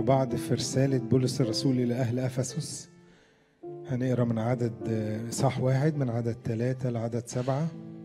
بعض في رسالة بولس الرسول إلى أهل أفسس هنقرا من عدد صح واحد من عدد ثلاثة لعدد سبعة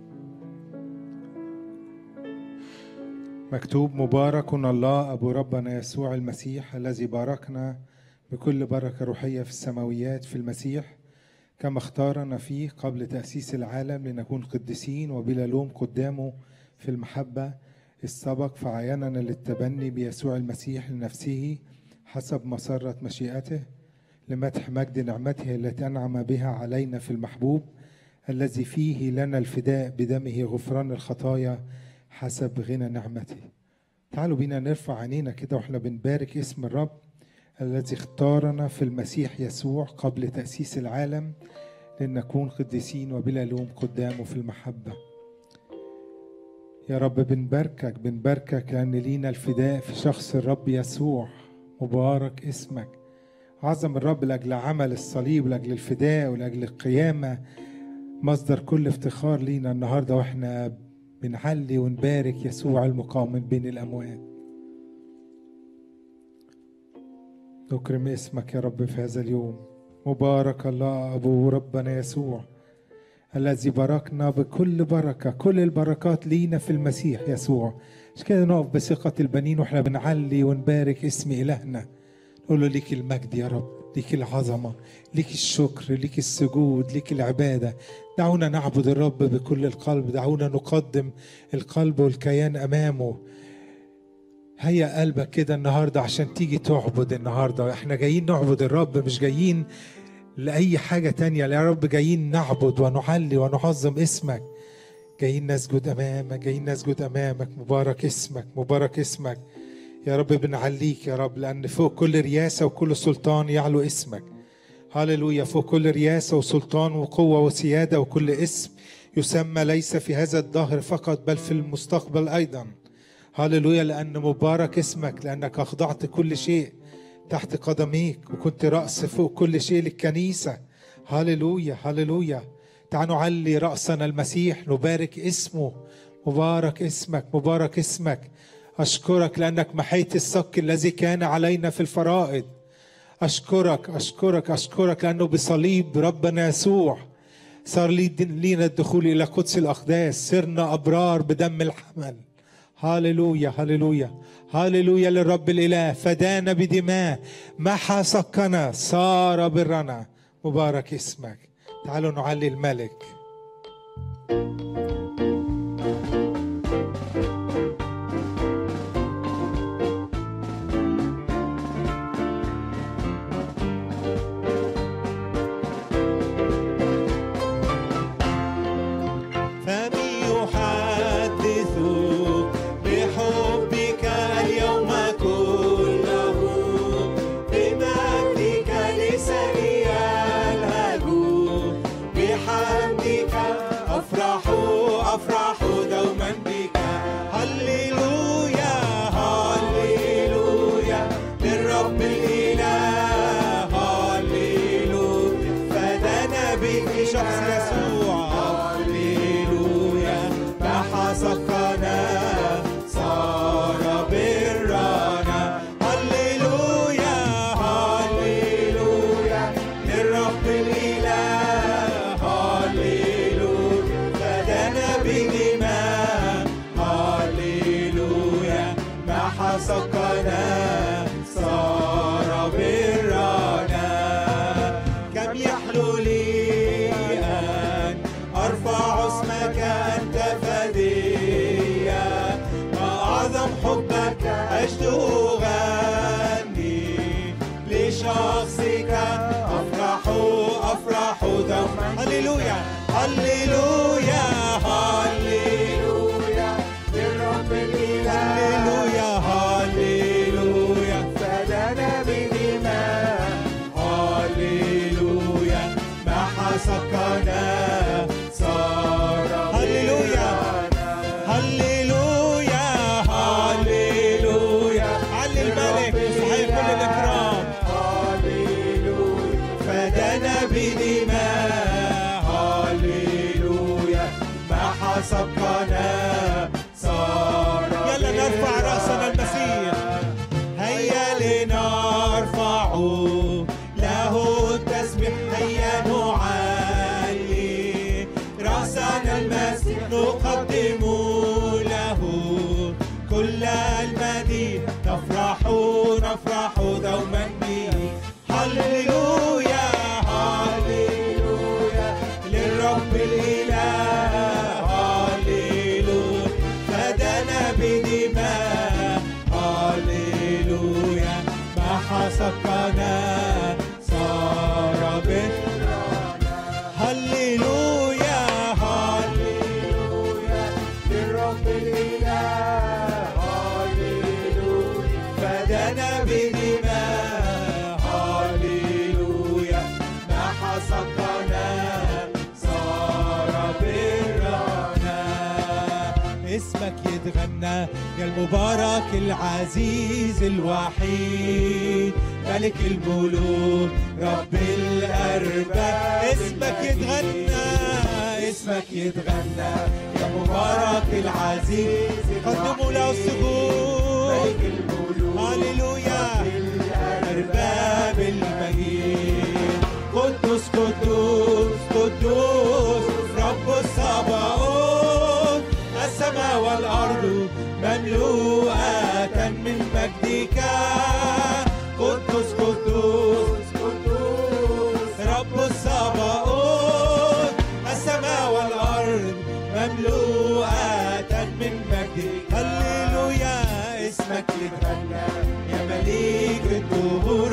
مكتوب مبارك الله أبو ربنا يسوع المسيح الذي باركنا بكل بركة روحية في السماويات في المسيح كما اختارنا فيه قبل تأسيس العالم لنكون قديسين وبلا لوم قدامه في المحبة السبق فعيننا للتبني بيسوع المسيح لنفسه حسب مسرة مشيئته لمدح مجد نعمته التي أنعم بها علينا في المحبوب الذي فيه لنا الفداء بدمه غفران الخطايا حسب غنى نعمته تعالوا بينا نرفع عينينا كده واحنا بنبارك اسم الرب الذي اختارنا في المسيح يسوع قبل تأسيس العالم لنكون قديسين وبلا لوم قدامه في المحبة يا رب بنباركك بنباركك لأن لينا الفداء في شخص الرب يسوع مبارك اسمك عظم الرب لأجل عمل الصليب لأجل الفداء ولأجل القيامة مصدر كل افتخار لينا النهاردة وإحنا بنعلي ونبارك يسوع المقام من بين الأموات نكرم اسمك يا رب في هذا اليوم مبارك الله أبو ربنا يسوع الذي باركنا بكل بركة كل البركات لينا في المسيح يسوع مش كده نقف بثقة البنين واحنا بنعلي ونبارك اسم إلهنا نقول له ليك المجد يا رب ليك العظمة ليك الشكر ليك السجود ليك العبادة دعونا نعبد الرب بكل القلب دعونا نقدم القلب والكيان أمامه هيا قلبك كده النهاردة عشان تيجي تعبد النهاردة احنا جايين نعبد الرب مش جايين لأي حاجة تانية يا رب جايين نعبد ونعلي ونعظم اسمك جايين نسجد أمامك جايين نسجد أمامك مبارك اسمك مبارك اسمك يا رب بنعليك يا رب لأن فوق كل رياسة وكل سلطان يعلو اسمك هللويا فوق كل رياسة وسلطان وقوة وسيادة وكل اسم يسمى ليس في هذا الدهر فقط بل في المستقبل أيضا هللويا لأن مبارك اسمك لأنك أخضعت كل شيء تحت قدميك وكنت رأس فوق كل شيء للكنيسة هللويا هللويا تعال نعلي رأسنا المسيح نبارك اسمه مبارك اسمك مبارك اسمك أشكرك لأنك محيت الصك الذي كان علينا في الفرائض أشكرك أشكرك أشكرك لأنه بصليب ربنا يسوع صار لينا الدخول إلى قدس الأقداس صرنا أبرار بدم الحمل هاليلويا هاليلويا هاليلويا للرب الإله فدانا بدماء محى سكنا صار برنا مبارك اسمك تعالوا نعلي الملك هللويا هللويا هللويا للرب الإله هللويا هللويا فدانا بدماء هللويا محى سكنا صار هللويا هللويا هللويا علي الملك صحيح كل الإكرام هللويا فدانا بدماء سبقنا صار يلا نرفع رأسنا المسيح هيا لنا بدماء هللويا ما حسقنا صار برنا هللويا هللويا للرب الإله هللويا فدانا بدماء هللويا ما حسقنا صار برنا اسمك يتغنى يا المبارك العزيز الوحيد ملك الملوك رب الأرباب اسمك يتغنى اسمك يتغنى يا مبارك العزيز قدموا له السجود هللويا الأرباب المجيد قدوس قدوس قدوس رب الصباؤوت السماء والأرض مملوءة من مجدك قدوس قدوس قدوس رب الصباؤوت السماء والأرض مملوءة من مجدك هللويا اسمك يتغنى يا مليك الدهور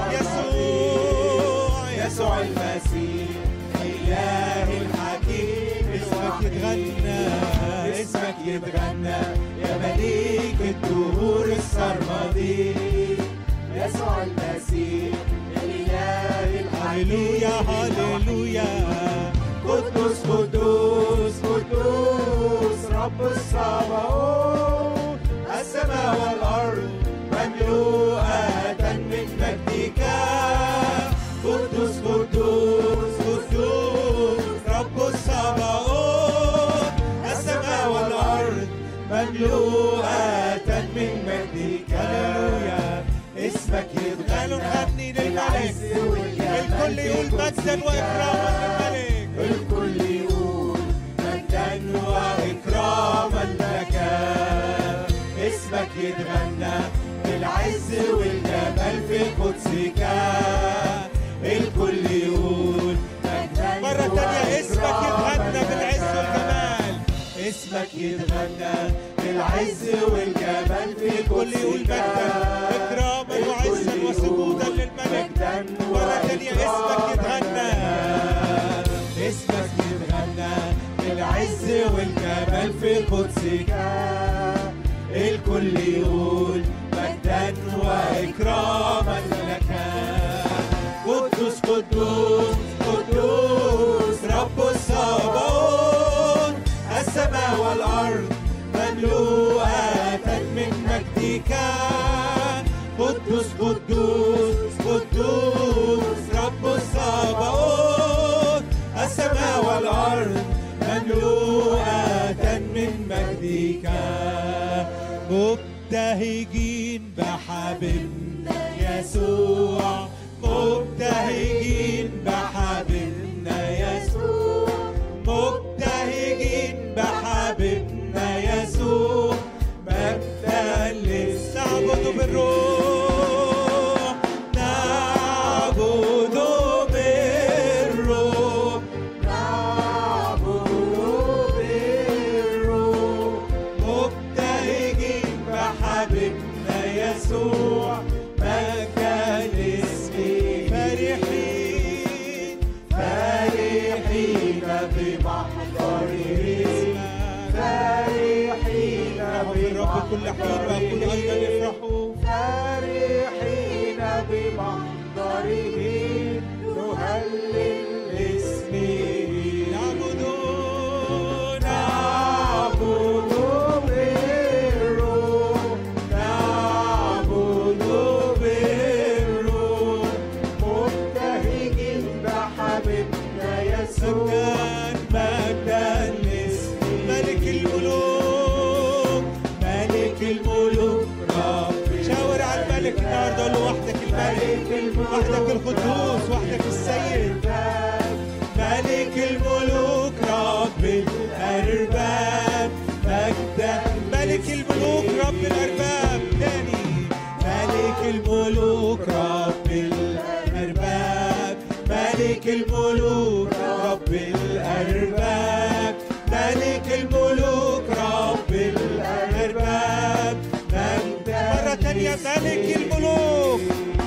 يسوع يسوع المسيح إله الحكيم اسمك يتغنى اسمك يتغنى يا مليك الدهور السرمدي يسوع المسيح الإله هللويا هللويا قدوس قدوس قدوس رب الصباؤوت السماء والأرض مملوءة من مجدك قدوس قدوس قدوس رب الصباؤوت السماء والأرض مملوءة من مجدك هللويا اسمك يتغنى نغني للملك الكل يقول مجدا واكراما للملك الكل يقول مجدا واكراما لك اسمك يتغنى بالعز والجمال في قدسك الكل يقول مجدا مرة تانية اسمك يتغنى بالعز والجمال اسمك يتغنى بالعز والجمال في كل يقول مجدا اكراما وعزا وسجودا للملك مرة تانية اسمك يتغنى اسمك يتغنى بالعز والجمال في قدسك الكل يقول مجدا واكراما لك قدوس قدوس قدوس رب الصباؤوت السماء والارض مملوءة من مجدك قدوس قدوس قدوس رب الصباؤوت السماء والارض مملوءة من مجدك مبتهجين بحبيبنا يسوع مبتهجين بحبيبنا يسوع مبتهجين بحبيبنا يسوع مجدا للنعبد بالروح نعبد بالروح نعبد بالروح مبتهجين بحبيبنا يسوع مجدا لاسمه فرحين فرحين بمحضره فرحين بالرب كل حين وأقول أيضا افرحوا فرحين بمحضره نهلل اسمه نعبد نعبد بالروح نعبد بالروح مبتهجين بحبيبنا يسوع مجدا مجدا لاسمه ملك الملوك ملك الملوك رب شاور على الملك النهارده قول له وحدك الملك وحدك القدوس وحدك السيد ملك الملوك رب الأرباب مجدا ملك الملوك رب الأرباب تاني ملك الملوك رب الأرباب ملك الملوك رب الأرباب ملك الملوك رب الأرباب يا ملك الملوك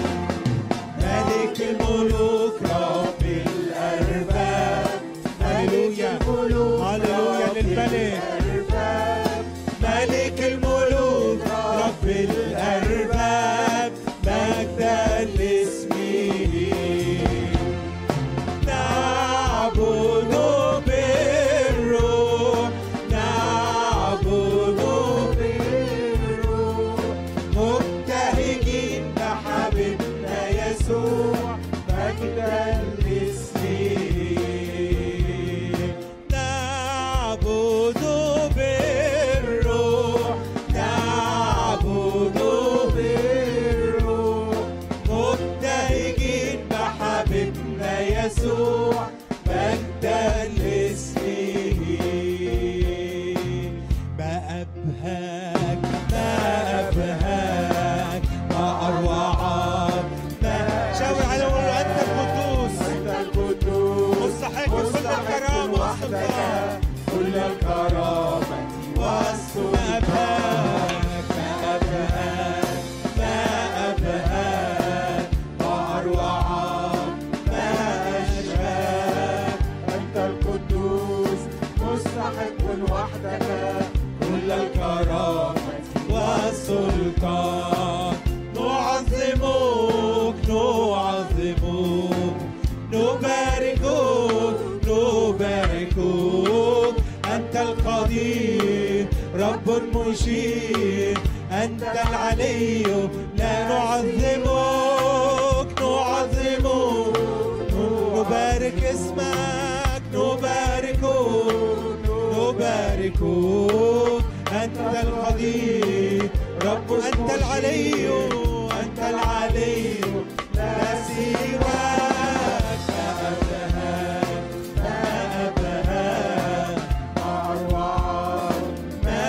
ملك الملوك رب الأرباب هللويا هللويا للملك الأرباب ملك الملوك رب الأرباب مجدا لاسمه نعبد بالروح نعبد بالروح مبتهجين بحبيبنا يسوع مجدا لاسمه نعبد بالروح نعبد بالروح مبتهجين بحبيبنا يسوع مجدا لاسمه ما أبهاك ما أبهاك ما أروعك ما شاور على وقول له أنت القدوس أنت القدوس مستحق كل الكرامة والسلطان كل الكرامة ما أبهاك ما أبهاك ما أبهاك ما أروعك ما أشهاك أنت القدوس مستحق وحدك كل الكرامة والسلطان نعظمك نعظمك نباركك نباركك أنت القدير رب مشير أنت العلي لا نعظمك نعظمك نبارك اسمك نباركك نباركك أنت القدير رب أنت العلي أنت العلي لا سواك ما أبهاك ما أبهاك ما أروعك ما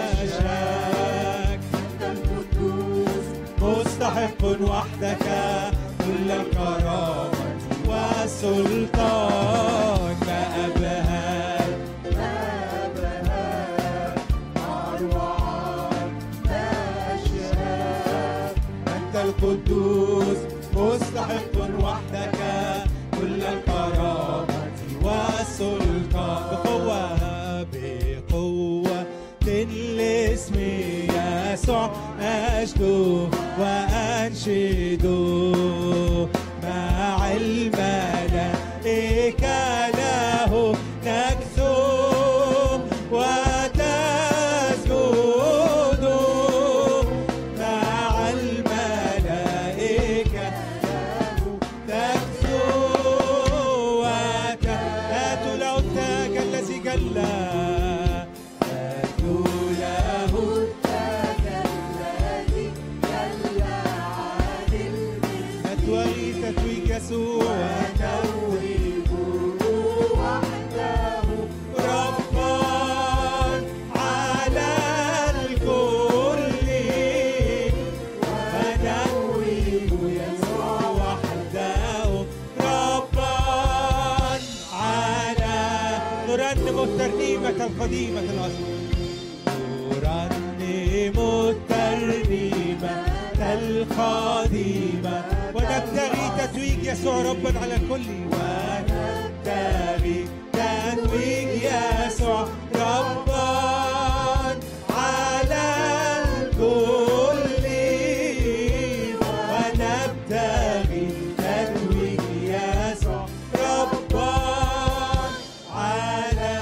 أشاك أنت القدوس مستحق وحدك كل الكرامة والسلطان ما أبهاك ما أبهاك ما أروعك ما أشهاك أنت القدوس مستحق وحدك كل الكرامة والسلطان بقوة بقوة لاسم يسوع أشدو وأنشدو مع الملائكة له نكثو وتسجد مع الملائكة تكثو وتأتوا له التاج الذي جل تأتوا له تتويج تتويج يسوع ربا على الكل ونويه يسوع وحده ربا على نرنم الترنيمة القديمة الأصل نرنم الترنيمة القديمة ونبتغي تتويج يسوع ربا على الكل ونبتغي تتويج يسوع ربا على الكل ونبتغي تتويج يسوع ربا على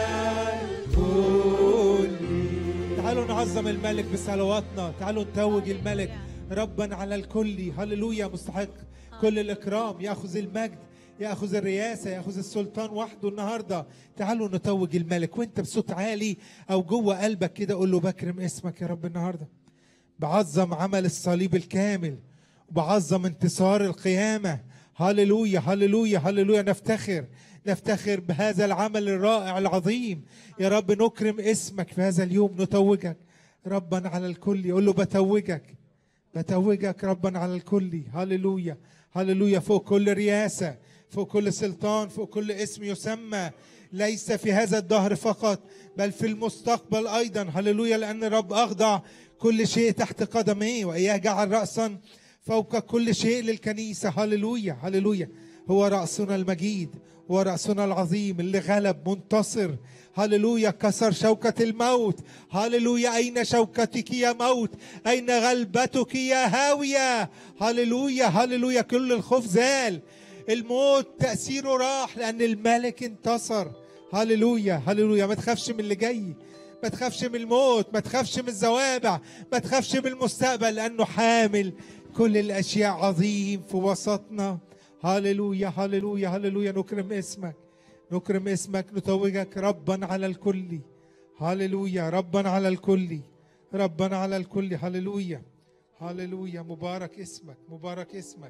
الكل تعالوا نعظم الملك بصلواتنا تعالوا نتوج الملك ربا على الكل هللويا مستحق كل الإكرام يأخذ المجد يأخذ الرياسة يأخذ السلطان وحده النهاردة تعالوا نتوج الملك وانت بصوت عالي أو جوه قلبك كده قول له بكرم اسمك يا رب النهاردة بعظم عمل الصليب الكامل وبعظم انتصار القيامة هللويا هللويا هللويا نفتخر نفتخر بهذا العمل الرائع العظيم يا رب نكرم اسمك في هذا اليوم نتوجك ربا على الكل يقول له بتوجك بتوجك ربا على الكل هللويا هللويا فوق كل رياسة فوق كل سلطان فوق كل اسم يسمى ليس في هذا الدهر فقط بل في المستقبل ايضا هللويا لان الرب اخضع كل شيء تحت قدميه واياه جعل راسا فوق كل شيء للكنيسه هللويا هللويا هو راسنا المجيد هو راسنا العظيم اللي غلب منتصر هللويا كسر شوكة الموت هللويا أين شوكتك يا موت أين غلبتك يا هاوية هللويا هللويا كل الخوف زال الموت تأثيره راح لأن الملك انتصر هللويا هللويا ما تخافش من اللي جاي ما تخافش من الموت ما تخافش من الزوابع ما تخافش من المستقبل لأنه حامل كل الأشياء عظيم في وسطنا هللويا هللويا هللويا نكرم اسمك نكرم اسمك نتوجك ربا على الكل هللويا ربا على الكل ربا على الكل هللويا هللويا مبارك اسمك مبارك اسمك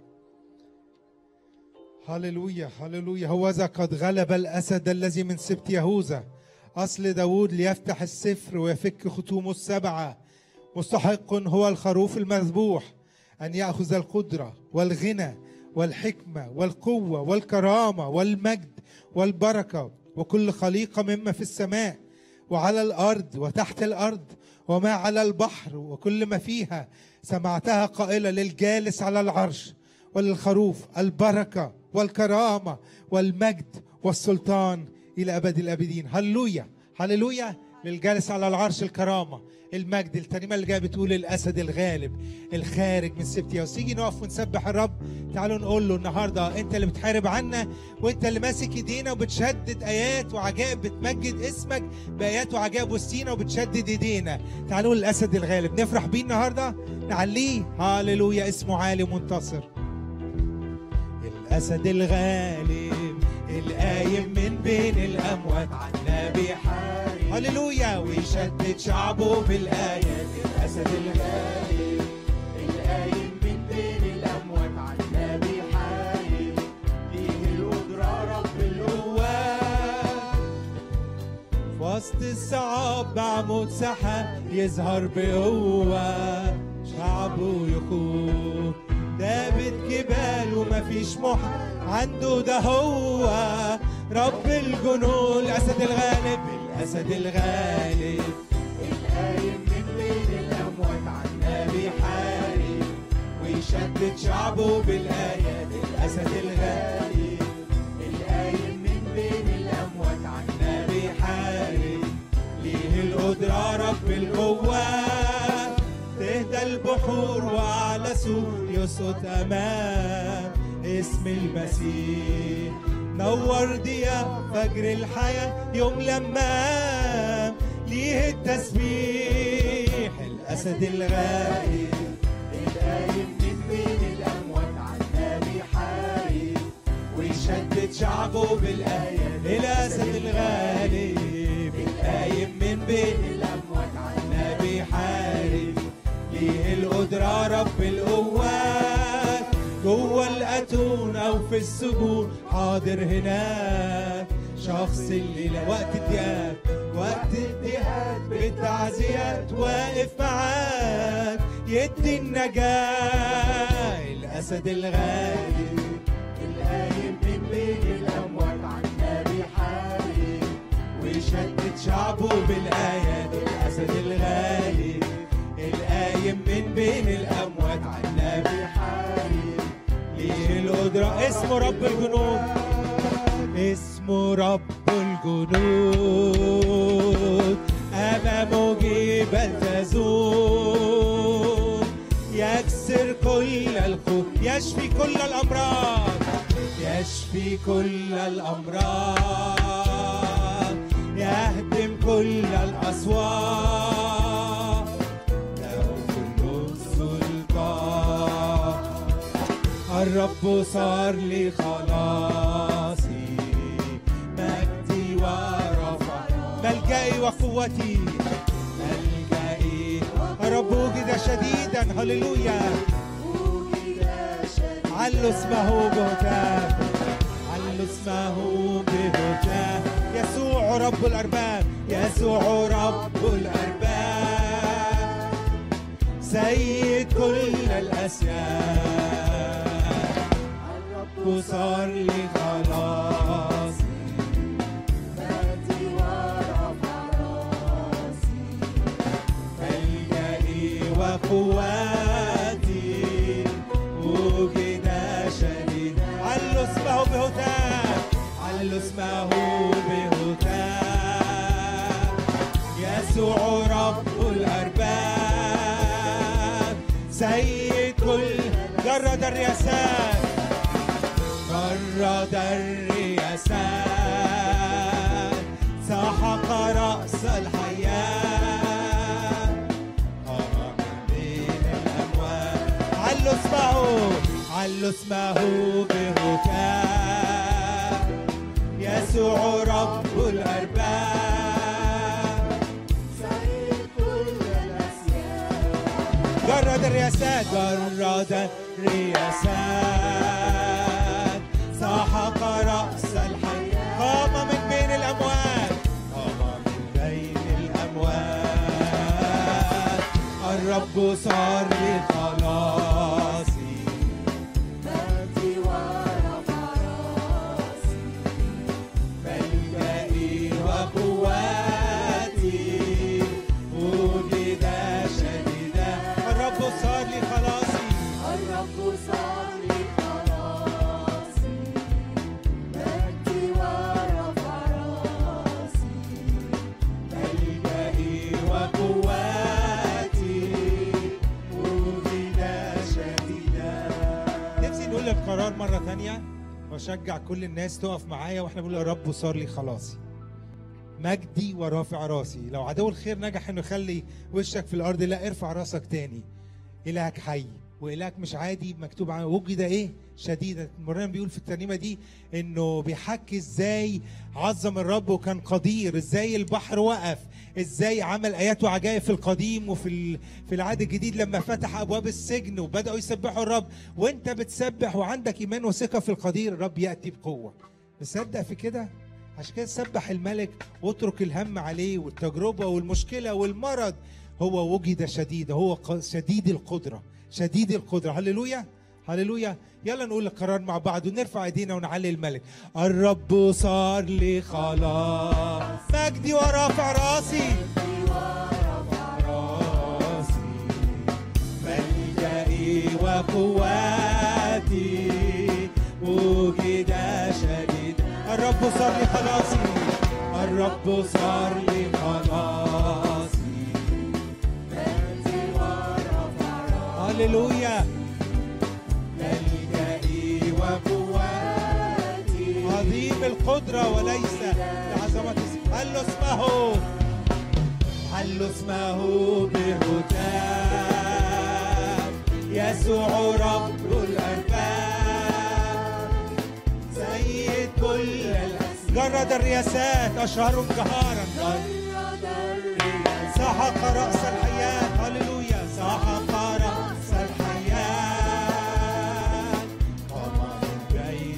هللويا هللويا هوذا قد غلب الأسد الذي من سبط يهوذا أصل داود ليفتح السفر ويفك ختومه السبعة مستحق هو الخروف المذبوح أن يأخذ القدرة والغنى والحكمة والقوة والكرامة والمجد والبركة وكل خليقة مما في السماء وعلى الأرض وتحت الأرض وما على البحر وكل ما فيها سمعتها قائلة للجالس على العرش وللخروف البركة والكرامة والمجد والسلطان إلى أبد الآبدين هللويا هللويا للجالس على العرش الكرامة المجد الترنيمة اللي جاية بتقول الأسد الغالب الخارج من سبتيا تيجي نقف ونسبح الرب تعالوا نقول له النهاردة أنت اللي بتحارب عنا وأنت اللي ماسك إيدينا وبتشدد آيات وعجائب بتمجد اسمك بآيات وعجائب وسطينا وبتشدد إيدينا تعالوا للأسد الغالب نفرح بيه النهاردة نعليه هاللويا اسمه عالي منتصر الأسد الغالب القايم من بين الأموات عنا بيحارب هللويا ويشدد شعبه بالآيات الأسد الغالب القايم من بين الأموات عنا بيحارب ليه القدرة رب القوات في وسط الصعاب بعمود سحاب يظهر بقوة شعبه يخوف دابت جبال ومفيش محن عنده ده هو رب الجنود الأسد الغالب الأسد الغالب القايم من بين الأموات عنا بيحارب ويشدد شعبه بالآيات الأسد الغالب القايم من بين الأموات عنا بيحارب ليه القدرة رب القوات تهدى البحور وعلى سور يسقط أمام اسم المسيح نور ضياء فجر الحياة يوم لما ليه التسبيح الأسد الغالب القايم من بين الأموات عنا بيحارب ويشدد شعبه بالآيات الأسد الغالب القايم من بين الأموات عنا عنا بيحارب ليه القدرة رب القوات جوه الأتون أو في السجون حاضر هناك شخص الليلة وقت الضيقات وقت الضيقات بالتعزيات واقف معاك يدي النجاة الأسد الغالب القايم من بين الأموات عنا بيحارب ويشدد شعبه بالآيات الأسد الغالب القايم من بين الأموات عنا بيحارب ليه القدرة اسمه رب الجنود اسمه رب الجنود أمامه جبال تزول يكسر كل الخوف يشفي كل الأمراض يشفي كل الأمراض يهدم كل الأسوار له كل السلطان الرب صار لي خلاصي مجدي ورفع ملجئي وقوتي ملجئي الرب وجد شديدا هللويا علوا اسمه بهتان علوا اسمه بهتان يسوع رب الأرباب يسوع رب الأرباب سيد كل الأسياد الرب صار لي خلاصي وقوتي وجد شديد علوا اسمه بهتاف علوا اسمه بهتاف يسوع رب الأرباب سيد كل جرد الرياسات جرد الرياسات سحق رأس الحياة قام بين الأموات علوا اسمه علوا اسمه بهتاف يسوع رب الأرباب سيد كل الأسياد جرد الرياسات جرد الرياسات سحق رأس الحياة قام من بين الأموات قام من بين الأموات الرب صار لخلاصي مجدي ورفع راسي ملجئي وقوتي وجد شديدا الرب صار لي خلاصي الرب صار لي خلاصي مجدي ورفع راسي ملجئي وقوتي وجد شديدا نفسي نقول القرار مرة تانية واشجع كل الناس تقف معايا واحنا بنقول يا رب صار لي خلاصي مجدي ورافع راسي لو عدو الخير نجح انه يخلي وشك في الارض لا ارفع راسك تاني الهك حي والهك مش عادي مكتوب عنه وجد ايه شديدا مريم بيقول في الترنيمه دي انه بيحكي ازاي عظم الرب وكان قدير ازاي البحر وقف ازاي عمل ايات وعجائب في القديم وفي ال- في العهد الجديد لما فتح ابواب السجن وبداوا يسبحوا الرب وانت بتسبح وعندك ايمان وثقه في القدير الرب ياتي بقوه مصدق في كده عشان كده سبح الملك واترك الهم عليه والتجربه والمشكله والمرض هو وجد شديد هو ق- شديد القدره شديد القدره هللويا هللويا يلا نقول القرار مع بعض ونرفع ايدينا ونعلي الملك الرب صار لي خلاص مجدي ورافع راسي راسي ملجئي وقوتي وجد شديد الرب صار لي خلاصي الرب صار لي خلاصي مجدي ورفع هللويا ملجئي وقوتي عظيم القدرة وليس لعظمة اسمه هل اسمه هل اسمه بهتاف يسوع رب الأرباب سيد كل الأسماء جرد الرياسات أشهرهم جهارا جرد الرياح سحق رأس الحياة هللويا سحق رأس الحياة قام من بين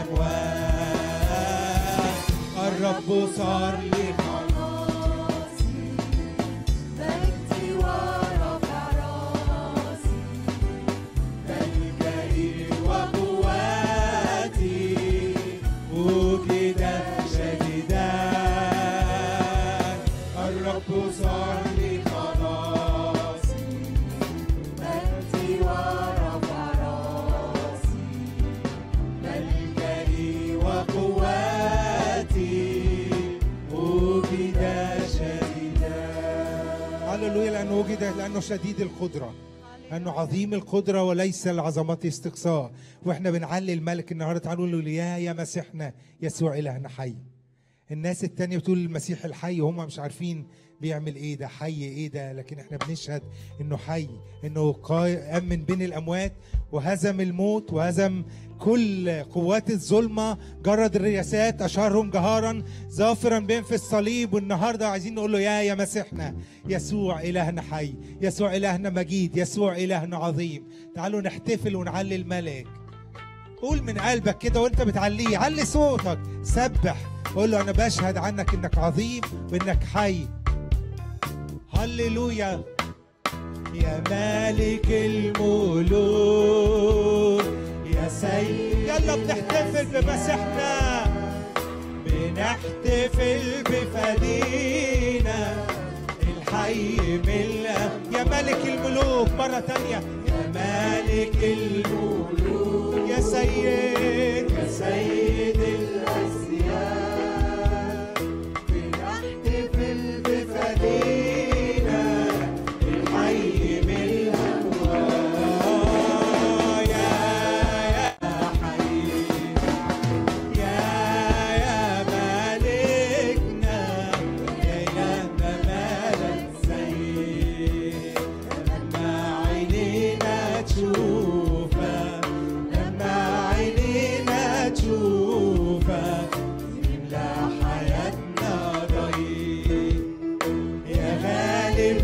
الأموات الرب صار لي خلاصي مجدي ورفع راسي ملجئي وقوتي وجد شديدا الرب صار لي خلاصي مجدي ورفع راسي ملجئي وقوتي وجد شديدا هللويا لأنه وجد لأنه شديد القدرة لأنه عظيم القدرة وليس العظمات استقصاء وإحنا بنعلي الملك النهاردة تعالوا نقول له يا يا مسيحنا يسوع إلهنا حي الناس التانية بتقول المسيح الحي وهم مش عارفين بيعمل ايه ده حي ايه ده لكن احنا بنشهد انه حي انه قام من بين الاموات وهزم الموت وهزم كل قوات الظلمة جرد الرياسات أشهرهم جهارا ظافرا بهم في الصليب والنهاردة عايزين نقول له يا يا مسيحنا يسوع إلهنا حي يسوع إلهنا مجيد يسوع إلهنا عظيم تعالوا نحتفل ونعلي الملك قول من قلبك كده وانت بتعليه علي صوتك سبح قول له انا بشهد عنك انك عظيم وانك حي هللويا يا مالك الملوك يا سيد يلا بنحتفل بمسيحنا بنحتفل بفدينا حي ملء يا ملك الملوك مرة تانية يا ملك الملوك يا سيد يا سيد الأسياد بنحتفل بفدينا الحي ملء الله يا يا حي يا يا مالكنا يا يا مالك سيد لما عينينا تشوفك لما عينينا تشوفك يملى حياتنا ضيق يا غالب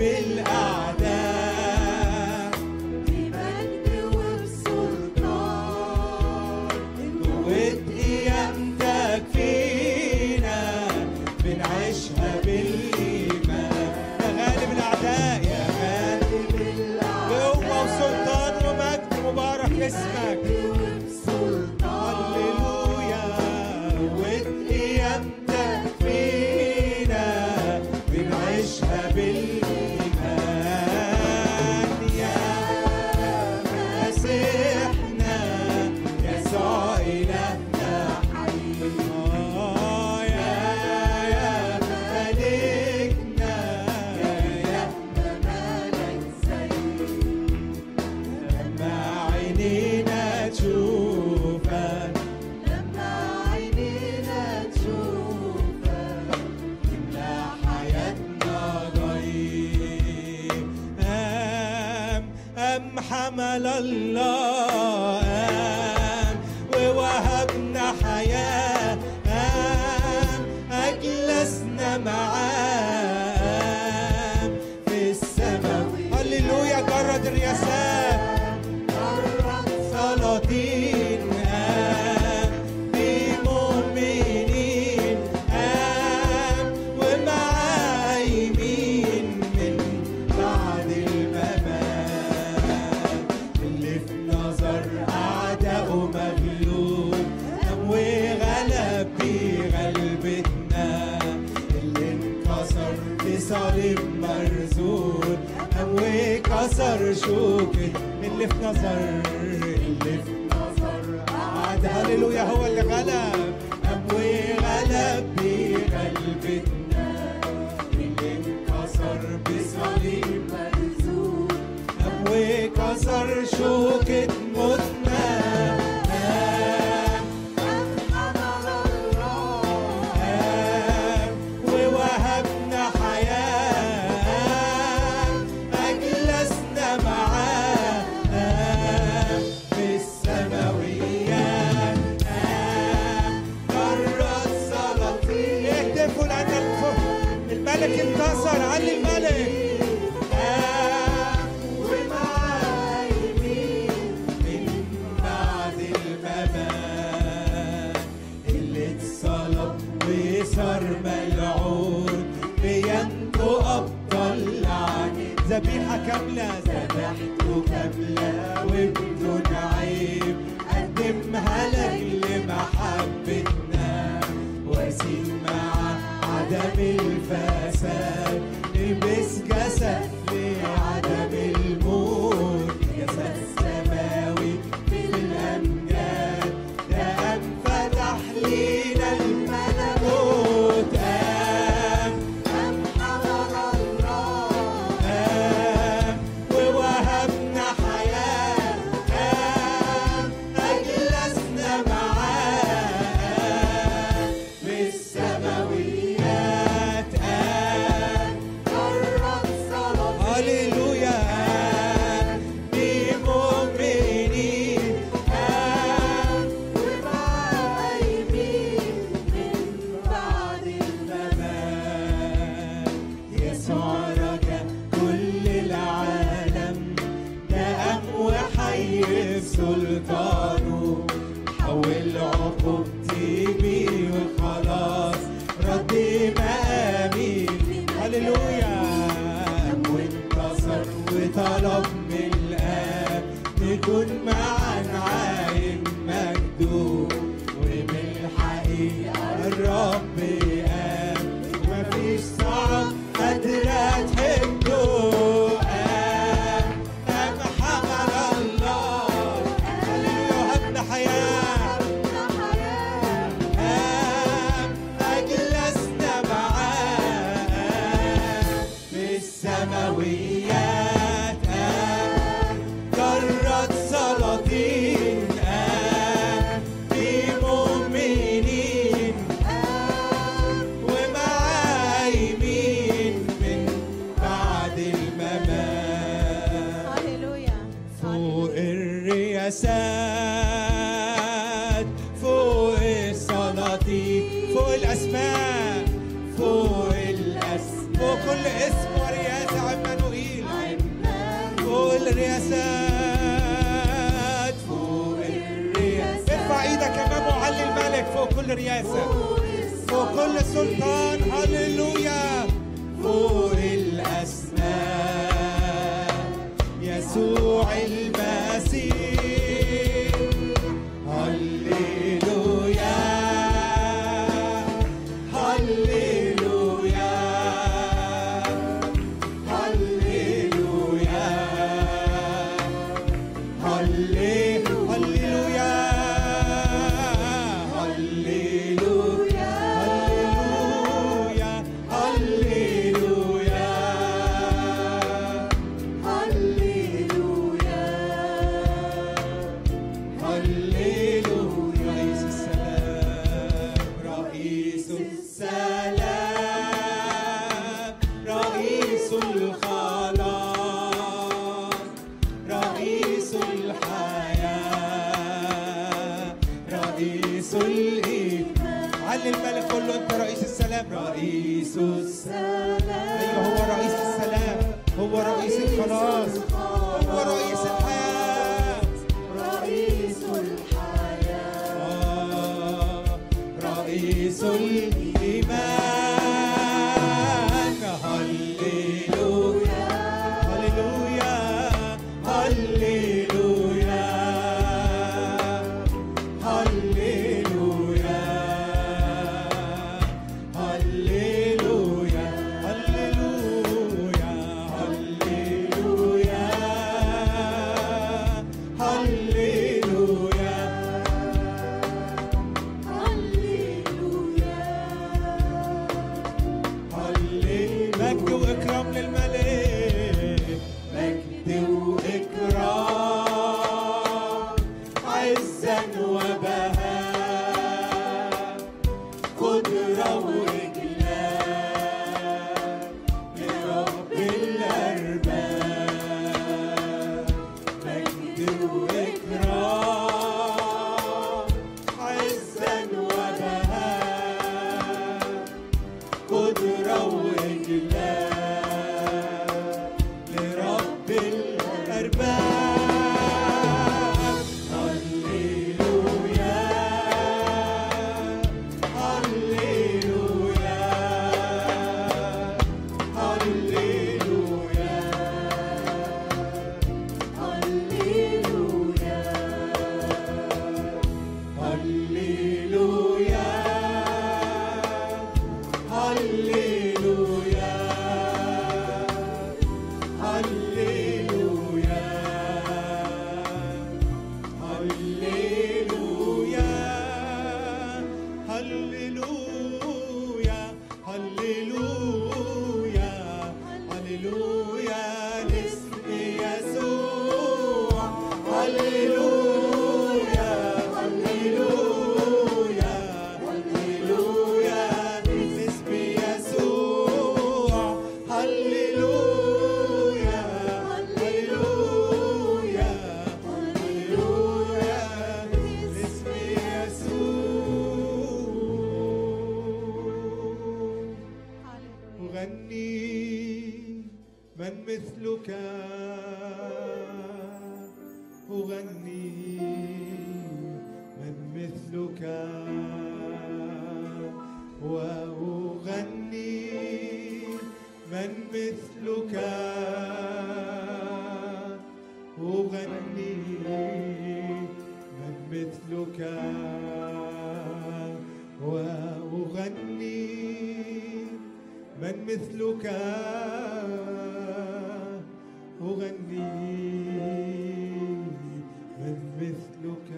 الأعداء بمجد وبسلطان قوة قيامتك فينا بنعيشها بالإيمان يا غالب الأعداء يا غالب قوة وسلطان ومجد مبارك اسمك هللويا قوة قيامتك فينا بنعيشها بالإيمان يا مسيحنا يسوع إلهنا حي آه يا يا ملكنا يا مالك سيد لما عينينا تشوفك لما عينينا تشوفك يملى حياتنا ضيق أم أم حمل الله أم ووهبنا حياة أم أجلسنا معاه أم في السماء هللويا جرد الرياسات سلاطين آم بمؤمنين آم ومع يمين من بعد الممات اللي في نظر أعداء مغلوب قام وغلب بغلبتنا اللي انكسر بصليب مرزول قام وكسر شوكة اللي في نظر اللي في نظر قعد هللويا هو اللي غلب قام وغلب بغلبتنا اللي انكسر بصليب مرزوق قام وكسر شوكة موتنا قام حضر الله قام ووهبنا حياة أجلسنا معاه قام في السماويات قام جرد سلاطين اهتفوا لأن الف- الملك انتصر علي الملك قام ومعاه يمين من بعد الممات اللي اتصلب وصار ملعون بينكو أبطال لعنة ذبيحة كاملة ذبيحته كاملة وبدون عيب قدمها لك لمحبتنا واسين مع عدم الفساد نلبس جسد لعدم الموت جسد سماوي في الأمجاد ده قام فتح لينا الملكوت قام حضر الله قام ووهبنا حياة قام أجلسنا معاه في السماويات قام جرد صلاة هللويا بمؤمنين قام ومع يمين من بعد الزمان يسوع رجا كل العالم ده قام وحي بسلطانه حول عقوبتي بيه وخلاص رد مقامي هللويا قام وانتصر وطلب من الآب نكون معا عاين مجدوب ومن الحقيقة الرب قام ومفيش صعب قادرة تحل على الرياسات فوق الرياسات ارفع ايدك امامه وعلي الملك فوق كل رياسه فوق كل سلطان هللويا فوق الاسماء يسوع المسيح هللويا هللويا هللويا هللويا هللويا هللويا هللويا هللويا رئيس السلام رئيس السلام رئيس الخلاص رئيس الحياة رئيس الإيمان علي الملك قول له أنت رئيس السلام رئيس السلام أيوه هو رئيس السلام هو رئيس الخلاص هو رئيس الحياة رئيس الحياة آه، رئيس الإيمان هللويا هللويا هللويا هللويا هللويا هللويا هللويا هللويا مجد واكرام للملك مجد واكرام عزا وبهاء قدرة واجلال لرب الارباب مجد واكرام عزا وبهاء قدرة وإجلال لرب الأرباب هللويا هللويا هللويا هللويا هللويا هللويا هللويا هللويا هللويا هللويا لاسم يسوع هللويا هللويا هللويا لاسم يسوع هللويا هللويا هللويا لاسم يسوع أغني من مثلك أغني من مثلك وأغني من مثلك أغني من مثلك وأغني من مثلك أغني من مثلك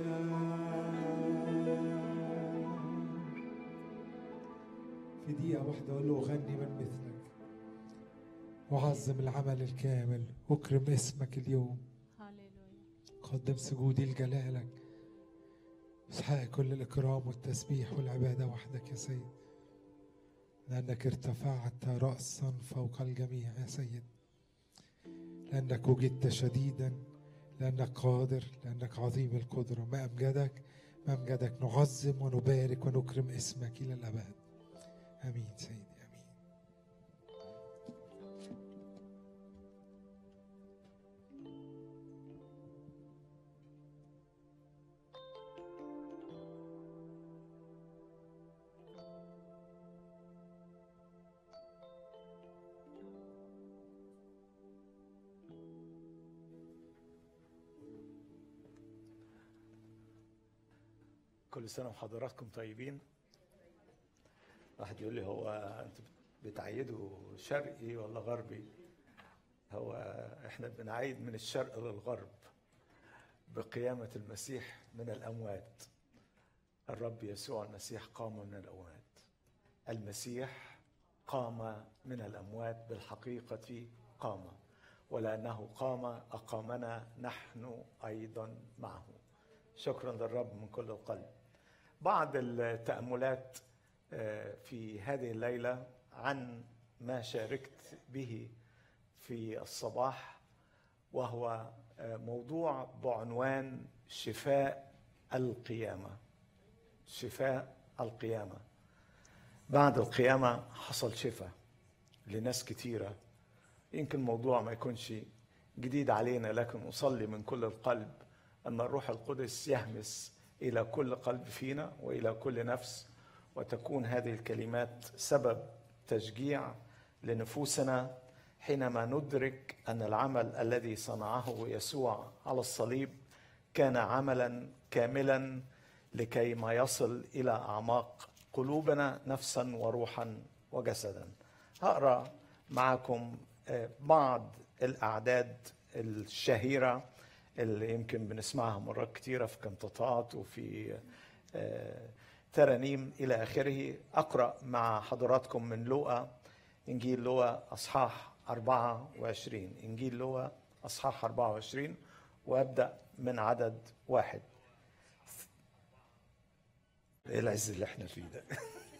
في دقيقة واحدة أقول له أغني من مثلك وأعظم العمل الكامل أكرم اسمك اليوم قدم سجودي لجلالك استحق كل الإكرام والتسبيح والعبادة وحدك يا سيد لأنك ارتفعت رأسا فوق الجميع يا سيد لأنك وجدت شديدا لأنك قادر لأنك عظيم القدرة ما أمجدك ما أمجدك نعظم ونبارك ونكرم اسمك إلى الأبد آمين سيدي آمين كل سنة وحضراتكم طيبين واحد يقول لي هو انتوا بتعيدوا شرقي ولا غربي هو احنا بنعيد من الشرق للغرب بقيامة المسيح من الأموات الرب يسوع المسيح قام من الأموات المسيح قام من الأموات بالحقيقة قام ولأنه قام أقامنا نحن أيضا معه شكرا للرب من كل القلب بعض التأملات آه، في هذه الليلة عن ما شاركت به في الصباح وهو آه، موضوع بعنوان شفاء القيامة شفاء القيامة بعد القيامة حصل شفاء لناس كتيرة يمكن الموضوع ما يكونش جديد علينا لكن أصلي من كل القلب أن الروح القدس يهمس إلى كل قلب فينا وإلى كل نفس وتكون هذه الكلمات سبب تشجيع لنفوسنا حينما ندرك ان العمل الذي صنعه يسوع على الصليب كان عملا كاملا لكي ما يصل الى اعماق قلوبنا نفسا وروحا وجسدا هقرا معكم آه، بعض الاعداد الشهيره اللي يمكن بنسمعها مرات كتيره في كنطاطات وفي آه، ترانيم الى اخره اقرا مع حضراتكم من لوقا انجيل لوقا اصحاح 24 انجيل لوقا اصحاح 24 وابدا من عدد واحد ايه العز اللي احنا فيه ده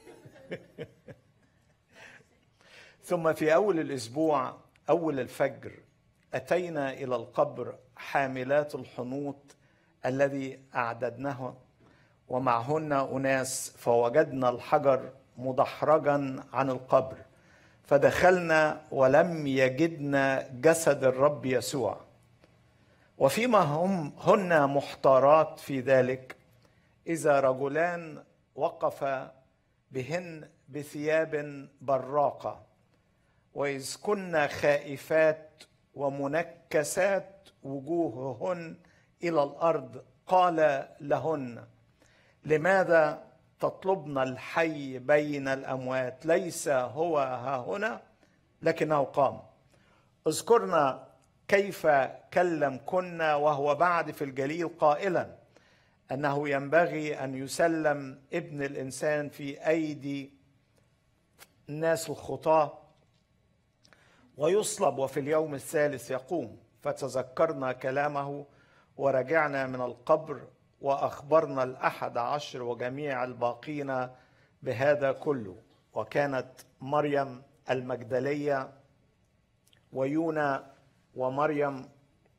ثم في اول الاسبوع اول الفجر اتينا الى القبر حاملات الحنوط الذي اعددناه ومعهن اناس فوجدنا الحجر مدحرجا عن القبر فدخلنا ولم يجدنا جسد الرب يسوع وفيما هم هن محتارات في ذلك اذا رجلان وقفا بهن بثياب براقه واذ كنا خائفات ومنكسات وجوههن الى الارض قال لهن لماذا تطلبن الحي بين الاموات ليس هو ها هنا لكنه قام اذكرنا كيف كلم كنا وهو بعد في الجليل قائلا انه ينبغي ان يسلم ابن الانسان في ايدي الناس الخطاه ويصلب وفي اليوم الثالث يقوم فتذكرنا كلامه ورجعنا من القبر واخبرنا الاحد عشر وجميع الباقين بهذا كله وكانت مريم المجدليه ويونا ومريم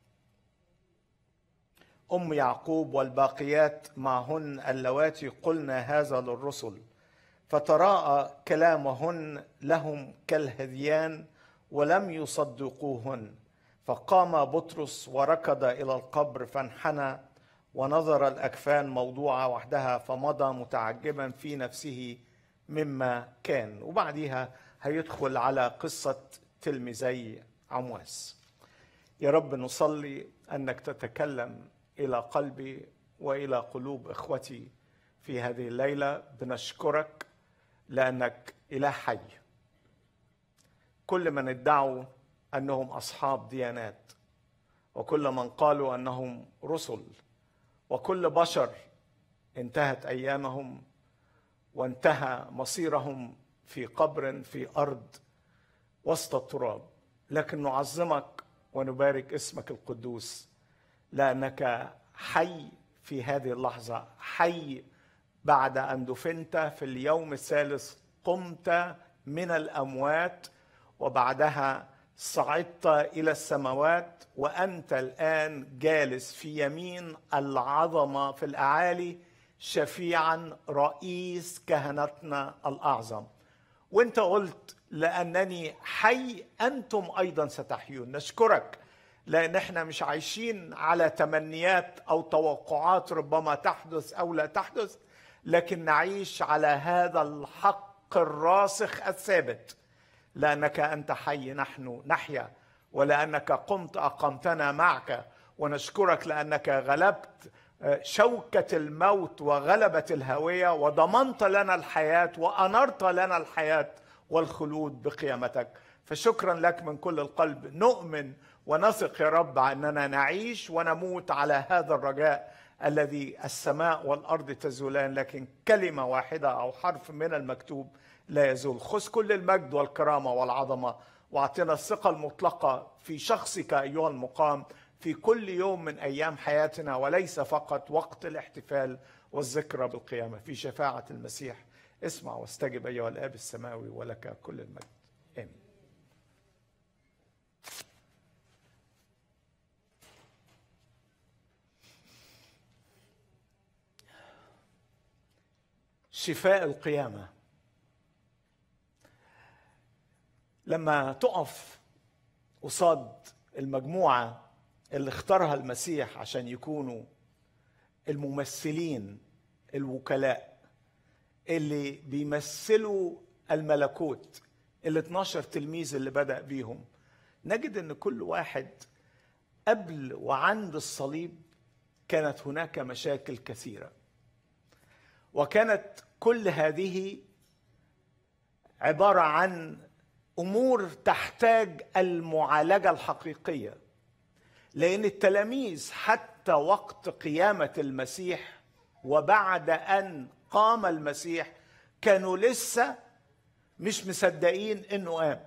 ام يعقوب والباقيات معهن اللواتي قلنا هذا للرسل فتراءى كلامهن لهم كالهذيان ولم يصدقوهن فقام بطرس وركض الى القبر فانحنى ونظر الاكفان موضوعه وحدها فمضى متعجبا في نفسه مما كان وبعديها هيدخل على قصه تلميذي عمواس يا رب نصلي انك تتكلم الى قلبي والى قلوب اخوتي في هذه الليله بنشكرك لانك اله حي كل من ادعوا انهم اصحاب ديانات وكل من قالوا انهم رسل وكل بشر انتهت ايامهم وانتهى مصيرهم في قبر في ارض وسط التراب لكن نعظمك ونبارك اسمك القدوس لانك حي في هذه اللحظه حي بعد ان دفنت في اليوم الثالث قمت من الاموات وبعدها صعدت الى السماوات وانت الان جالس في يمين العظمه في الاعالي شفيعا رئيس كهنتنا الاعظم وانت قلت لانني حي انتم ايضا ستحيون نشكرك لان احنا مش عايشين على تمنيات او توقعات ربما تحدث او لا تحدث لكن نعيش على هذا الحق الراسخ الثابت لانك انت حي نحن نحيا ولانك قمت اقمتنا معك ونشكرك لانك غلبت شوكة الموت وغلبة الهوية وضمنت لنا الحياة وأنرت لنا الحياة والخلود بقيامتك فشكرا لك من كل القلب نؤمن ونثق يا رب أننا نعيش ونموت على هذا الرجاء الذي السماء والأرض تزولان لكن كلمة واحدة أو حرف من المكتوب لا يزول خذ كل المجد والكرامة والعظمة واعطنا الثقة المطلقة في شخصك أيها المقام في كل يوم من أيام حياتنا وليس فقط وقت الاحتفال والذكرى بالقيامة في شفاعة المسيح اسمع واستجب أيها الآب السماوي ولك كل المجد آمين شفاء القيامه لما تقف قصاد المجموعه اللي اختارها المسيح عشان يكونوا الممثلين الوكلاء اللي بيمثلوا الملكوت ال 12 تلميذ اللي بدأ بيهم نجد ان كل واحد قبل وعند الصليب كانت هناك مشاكل كثيره وكانت كل هذه عباره عن امور تحتاج المعالجه الحقيقيه لان التلاميذ حتى وقت قيامه المسيح وبعد ان قام المسيح كانوا لسه مش مصدقين انه قام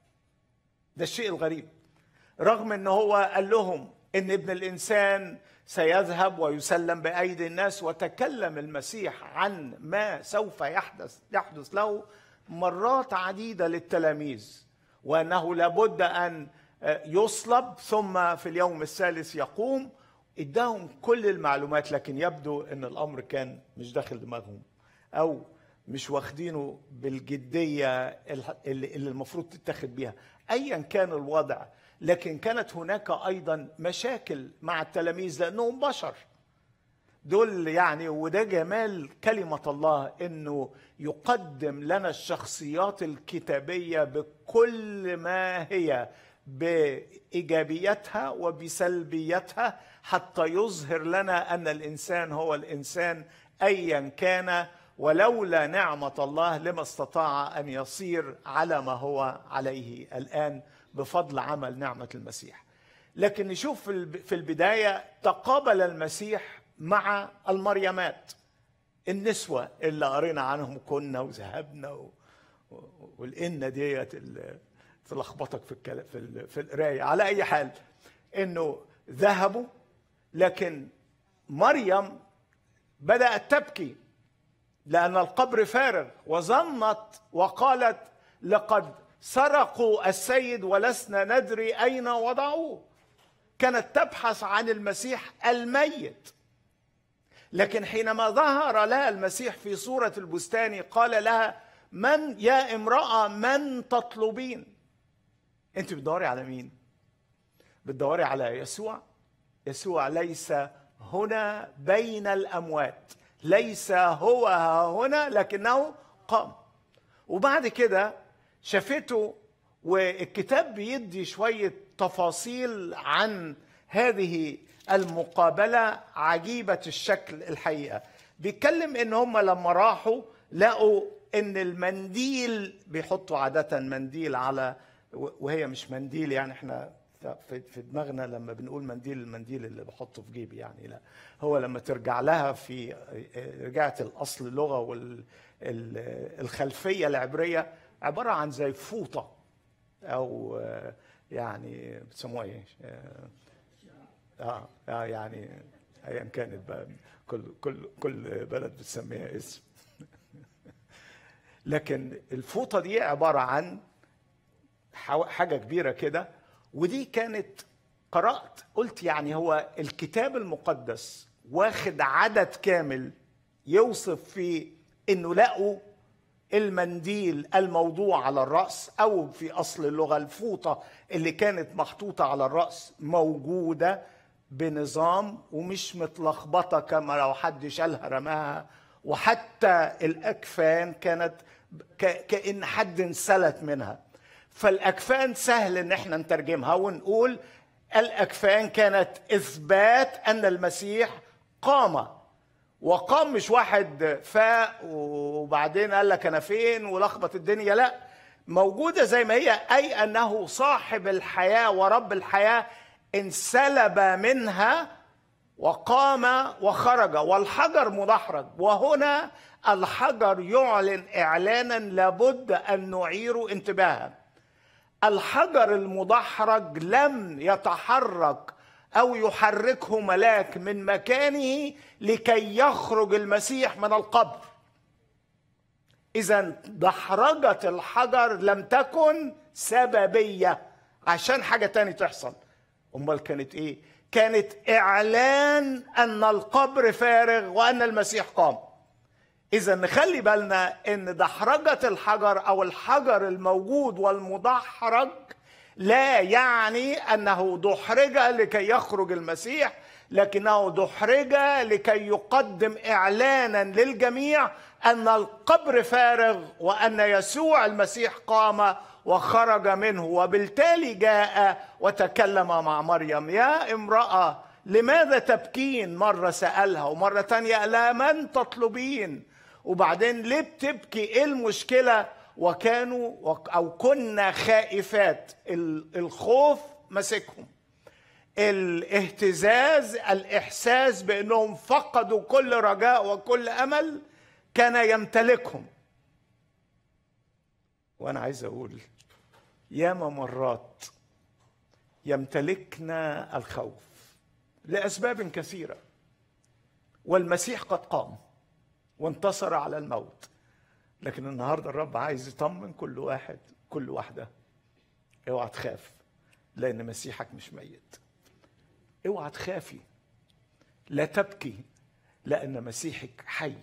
ده الشيء الغريب رغم ان هو قال لهم ان ابن الانسان سيذهب ويسلم بايدي الناس وتكلم المسيح عن ما سوف يحدث يحدث له مرات عديده للتلاميذ وانه لابد ان يصلب ثم في اليوم الثالث يقوم اداهم كل المعلومات لكن يبدو ان الامر كان مش داخل دماغهم او مش واخدينه بالجديه اللي المفروض تتاخد بيها ايا كان الوضع لكن كانت هناك ايضا مشاكل مع التلاميذ لانهم بشر دول يعني وده جمال كلمه الله انه يقدم لنا الشخصيات الكتابيه بكل ما هي بايجابيتها وبسلبيتها حتى يظهر لنا ان الانسان هو الانسان ايا كان ولولا نعمه الله لما استطاع ان يصير على ما هو عليه الان بفضل عمل نعمه المسيح. لكن نشوف في البدايه تقابل المسيح مع المريمات النسوه اللي قرينا عنهم كنا وذهبنا و... والإن ديت تلخبطك في الكلام في, ال... في القرايه على اي حال انه ذهبوا لكن مريم بدات تبكي لان القبر فارغ وظنت وقالت لقد سرقوا السيد ولسنا ندري اين وضعوه كانت تبحث عن المسيح الميت لكن حينما ظهر لها المسيح في صوره البستان قال لها من يا امراه من تطلبين انت بتدوري على مين بتدوري على يسوع يسوع ليس هنا بين الاموات ليس هو هنا لكنه قام وبعد كده شافته والكتاب بيدي شويه تفاصيل عن هذه المقابله عجيبه الشكل الحقيقه بيتكلم ان هم لما راحوا لقوا ان المنديل بيحطوا عاده منديل على وهي مش منديل يعني احنا في دماغنا لما بنقول منديل المنديل اللي بحطه في جيبي يعني لا هو لما ترجع لها في رجعت الاصل اللغه والخلفيه العبريه عباره عن زي فوطه او يعني بتسموها ايه؟ اه اه يعني ايا كانت بقى كل كل كل بلد بتسميها اسم لكن الفوطه دي عباره عن حاجه كبيره كده ودي كانت قرات قلت يعني هو الكتاب المقدس واخد عدد كامل يوصف فيه انه لقوا المنديل الموضوع على الراس او في اصل اللغه الفوطه اللي كانت محطوطه على الراس موجوده بنظام ومش متلخبطه كما لو حد شالها رماها وحتى الاكفان كانت كان حد انسلت منها فالاكفان سهل ان احنا نترجمها ونقول الاكفان كانت اثبات ان المسيح قام وقام مش واحد فاق وبعدين قال لك انا فين ولخبط الدنيا لا موجوده زي ما هي اي انه صاحب الحياه ورب الحياه انسلب منها وقام وخرج والحجر مدحرج وهنا الحجر يعلن اعلانا لابد ان نعير انتباها الحجر المدحرج لم يتحرك او يحركه ملاك من مكانه لكي يخرج المسيح من القبر اذا دحرجه الحجر لم تكن سببيه عشان حاجه تاني تحصل امال كانت ايه كانت اعلان ان القبر فارغ وان المسيح قام اذا نخلي بالنا ان دحرجه الحجر او الحجر الموجود والمدحرج لا يعني انه دحرج لكي يخرج المسيح لكنه دحرج لكي يقدم اعلانا للجميع ان القبر فارغ وان يسوع المسيح قام وخرج منه وبالتالي جاء وتكلم مع مريم يا امراه لماذا تبكين مره سالها ومره تانية قال لها من تطلبين وبعدين ليه بتبكي ايه المشكله وكانوا او كنا خائفات الخوف مسكهم الاهتزاز الاحساس بانهم فقدوا كل رجاء وكل امل كان يمتلكهم وانا عايز اقول ياما مرات يمتلكنا الخوف لاسباب كثيره والمسيح قد قام وانتصر على الموت لكن النهارده الرب عايز يطمن كل واحد كل واحده اوعى تخاف لان مسيحك مش ميت اوعى تخافي لا تبكي لان مسيحك حي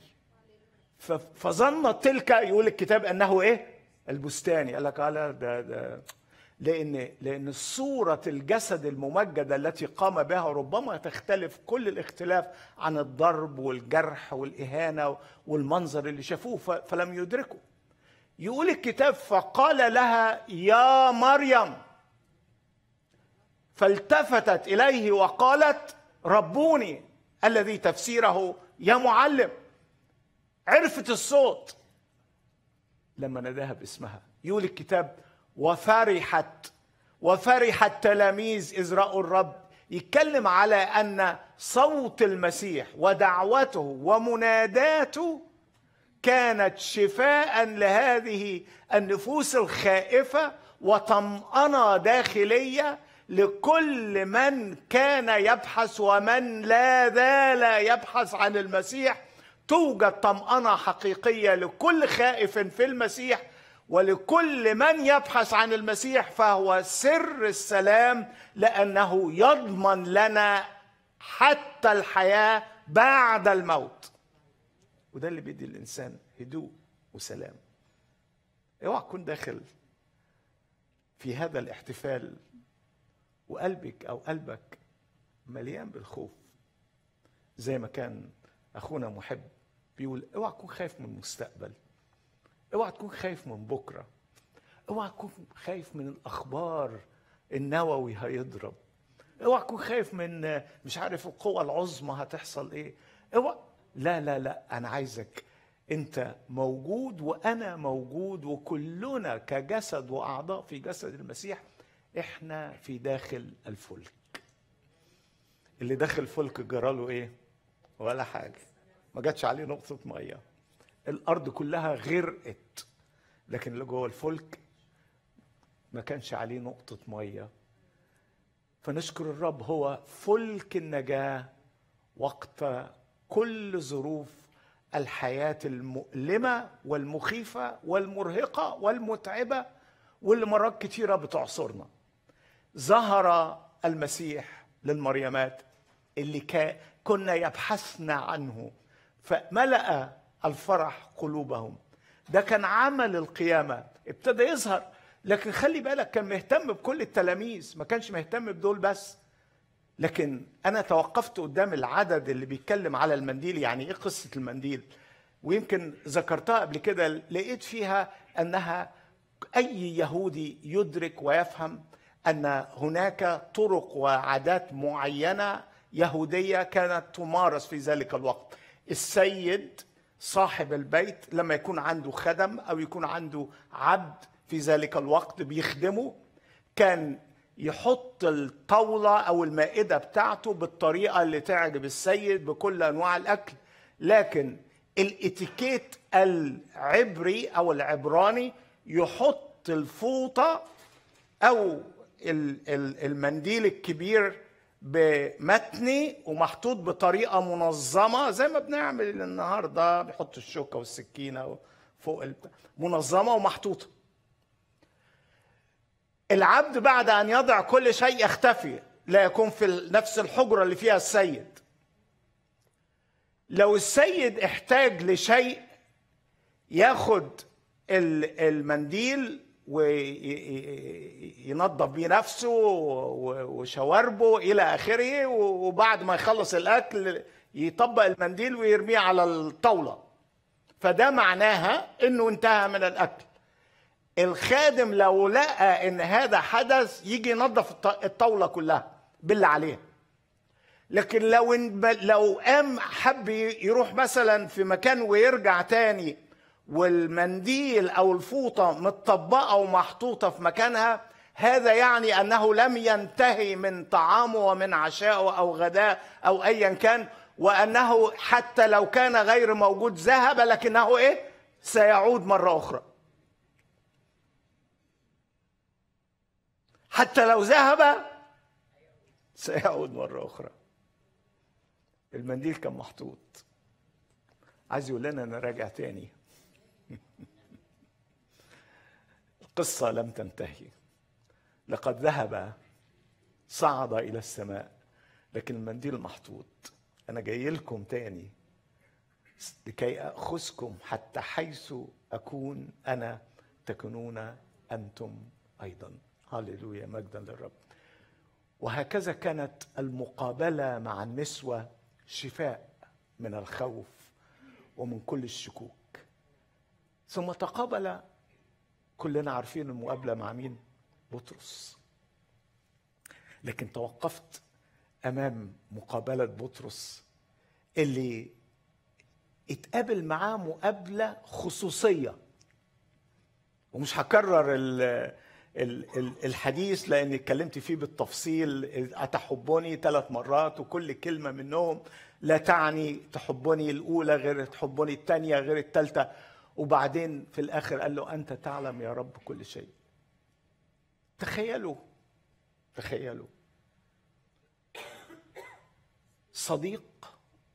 فظنت تلك يقول الكتاب انه ايه البستاني قال لك على ده ده لان لان صوره الجسد الممجده التي قام بها ربما تختلف كل الاختلاف عن الضرب والجرح والاهانه والمنظر اللي شافوه فلم يدركوا يقول الكتاب فقال لها يا مريم فالتفتت اليه وقالت ربوني الذي تفسيره يا معلم عرفت الصوت لما ناداها باسمها يقول الكتاب وفرحت وفرح التلاميذ إذ رأوا الرب يتكلم على أن صوت المسيح ودعوته ومناداته كانت شفاء لهذه النفوس الخائفة وطمأنة داخلية لكل من كان يبحث ومن لا زال يبحث عن المسيح توجد طمأنة حقيقية لكل خائف في المسيح ولكل من يبحث عن المسيح فهو سر السلام لانه يضمن لنا حتى الحياه بعد الموت وده اللي بيدي الانسان هدوء وسلام اوعى تكون داخل في هذا الاحتفال وقلبك او قلبك مليان بالخوف زي ما كان اخونا محب بيقول اوعى تكون خايف من المستقبل اوعى تكون خايف من بكره اوعى تكون خايف من الاخبار النووي هيضرب اوعى تكون خايف من مش عارف القوى العظمى هتحصل ايه اوعى لا لا لا انا عايزك انت موجود وانا موجود وكلنا كجسد واعضاء في جسد المسيح احنا في داخل الفلك اللي داخل الفلك جراله ايه ولا حاجه ما جاتش عليه نقطه ميه الارض كلها غرقت لكن اللي جوه الفلك ما كانش عليه نقطه ميه فنشكر الرب هو فلك النجاه وقت كل ظروف الحياه المؤلمه والمخيفه والمرهقه والمتعبه واللي مرات كتيره بتعصرنا ظهر المسيح للمريمات اللي كنا يبحثن عنه فملأ الفرح قلوبهم ده كان عمل القيامة ابتدى يظهر لكن خلي بالك كان مهتم بكل التلاميذ ما كانش مهتم بدول بس لكن أنا توقفت قدام العدد اللي بيتكلم على المنديل يعني إيه قصة المنديل ويمكن ذكرتها قبل كده لقيت فيها أنها أي يهودي يدرك ويفهم أن هناك طرق وعادات معينة يهوديه كانت تمارس في ذلك الوقت السيد صاحب البيت لما يكون عنده خدم او يكون عنده عبد في ذلك الوقت بيخدمه كان يحط الطاوله او المائده بتاعته بالطريقه اللي تعجب السيد بكل انواع الاكل لكن الاتيكيت العبري او العبراني يحط الفوطه او ال- ال- المنديل الكبير بمتني ومحطوط بطريقه منظمه زي ما بنعمل النهارده بيحط الشوكه والسكينه فوق البتاع منظمه ومحطوطه العبد بعد ان يضع كل شيء يختفي لا يكون في نفس الحجره اللي فيها السيد لو السيد احتاج لشيء ياخد ال- المنديل وينظف بيه نفسه و- وشواربه الى اخره وبعد ما يخلص الاكل يطبق المنديل ويرميه على الطاوله فده معناها انه انتهى من الاكل الخادم لو لقى ان هذا حدث يجي ينظف الط- الطاوله كلها باللي عليها لكن لو إن- لو قام حب يروح مثلا في مكان ويرجع تاني والمنديل او الفوطه متطبقه ومحطوطه في مكانها هذا يعني انه لم ينتهي من طعامه ومن عشائه او غداء او ايا كان وانه حتى لو كان غير موجود ذهب لكنه ايه سيعود مره اخرى حتى لو ذهب سيعود مرة أخرى المنديل كان محطوط عايز يقول لنا نراجع تاني القصة لم تنتهي لقد ذهب صعد إلى السماء لكن المنديل محطوط أنا جاي لكم تاني لكي أخذكم حتى حيث أكون أنا تكونون أنتم أيضا هللويا مجدا للرب وهكذا كانت المقابلة مع النسوة شفاء من الخوف ومن كل الشكوك ثم تقابل كلنا عارفين المقابلة مع مين بطرس لكن توقفت أمام مقابلة بطرس اللي اتقابل معاه مقابلة خصوصية ومش هكرر ال ال- ال- الحديث لاني اتكلمت فيه بالتفصيل اتحبني ثلاث مرات وكل كلمه منهم لا تعني تحبني الاولى غير تحبني الثانيه غير الثالثه وبعدين في الاخر قال له انت تعلم يا رب كل شيء تخيلوا تخيلوا صديق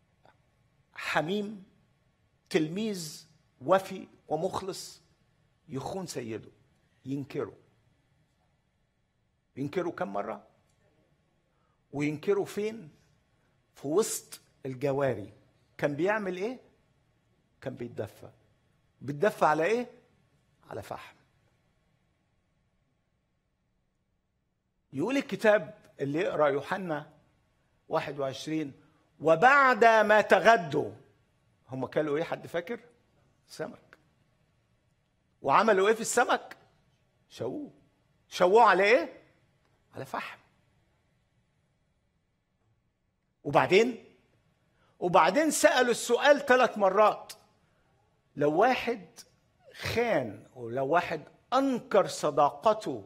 حميم تلميذ وفي ومخلص يخون سيده ينكره ينكره كم مرة؟ وينكره فين؟ في وسط الجواري كان بيعمل ايه؟ كان بيتدفى بيتدفى على ايه؟ على فحم يقول الكتاب اللي يقرا يوحنا 21 وبعد ما تغدوا هم كانوا ايه حد فاكر؟ سمك وعملوا ايه في السمك؟ شووه شووه على ايه؟ على فحم وبعدين وبعدين سألوا السؤال ثلاث مرات لو واحد خان ولو واحد أنكر صداقته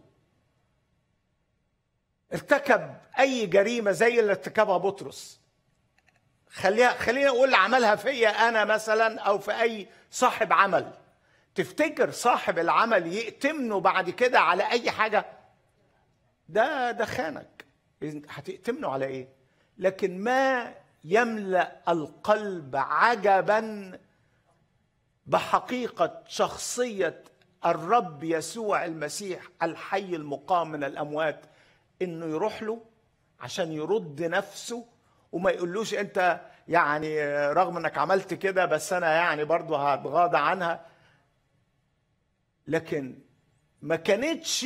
ارتكب أي جريمة زي اللي ارتكبها بطرس خليها خلينا أقول عملها فيا أنا مثلا أو في أي صاحب عمل تفتكر صاحب العمل يأتمنه بعد كده على أي حاجة ده ده خانك إذن هتأتمنه على ايه لكن ما يملا القلب عجبا بحقيقه شخصيه الرب يسوع المسيح الحي المقام من الاموات انه يروح له عشان يرد نفسه وما يقولوش انت يعني رغم انك عملت كده بس انا يعني برضه هتغاضى عنها لكن ما كانتش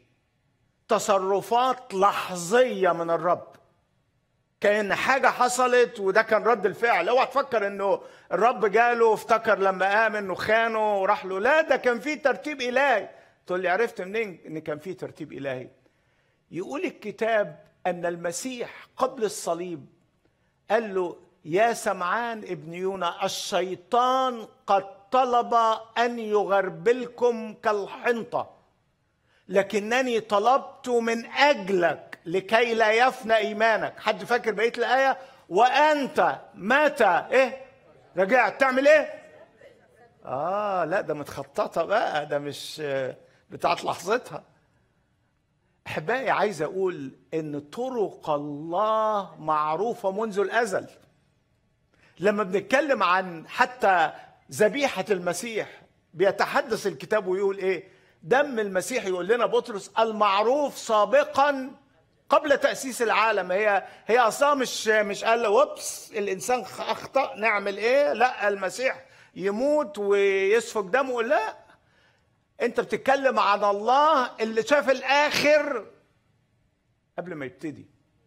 تصرفات لحظيه من الرب كان حاجه حصلت وده كان رد الفعل اوعى تفكر انه الرب جاله افتكر لما قام انه خانه وراح له لا ده كان في ترتيب الهي تقول لي عرفت منين ان كان في ترتيب الهي يقول الكتاب ان المسيح قبل الصليب قال له يا سمعان ابن يونا الشيطان قد طلب ان يغربلكم كالحنطه لكنني طلبت من اجلك لكي لا يفنى ايمانك حد فاكر بقيه الايه وانت متى ايه رجعت تعمل ايه اه لا ده متخططه بقى ده مش آه، بتاعت لحظتها احبائي عايز اقول ان طرق الله معروفه منذ الازل لما بنتكلم عن حتى ذبيحه المسيح بيتحدث الكتاب ويقول ايه دم المسيح يقول لنا بطرس المعروف سابقا قبل تاسيس العالم هي هي اصلا مش مش قال وبس الانسان اخطا نعمل ايه لا المسيح يموت ويسفك دمه لا انت بتتكلم عن الله اللي شاف الاخر قبل ما يبتدي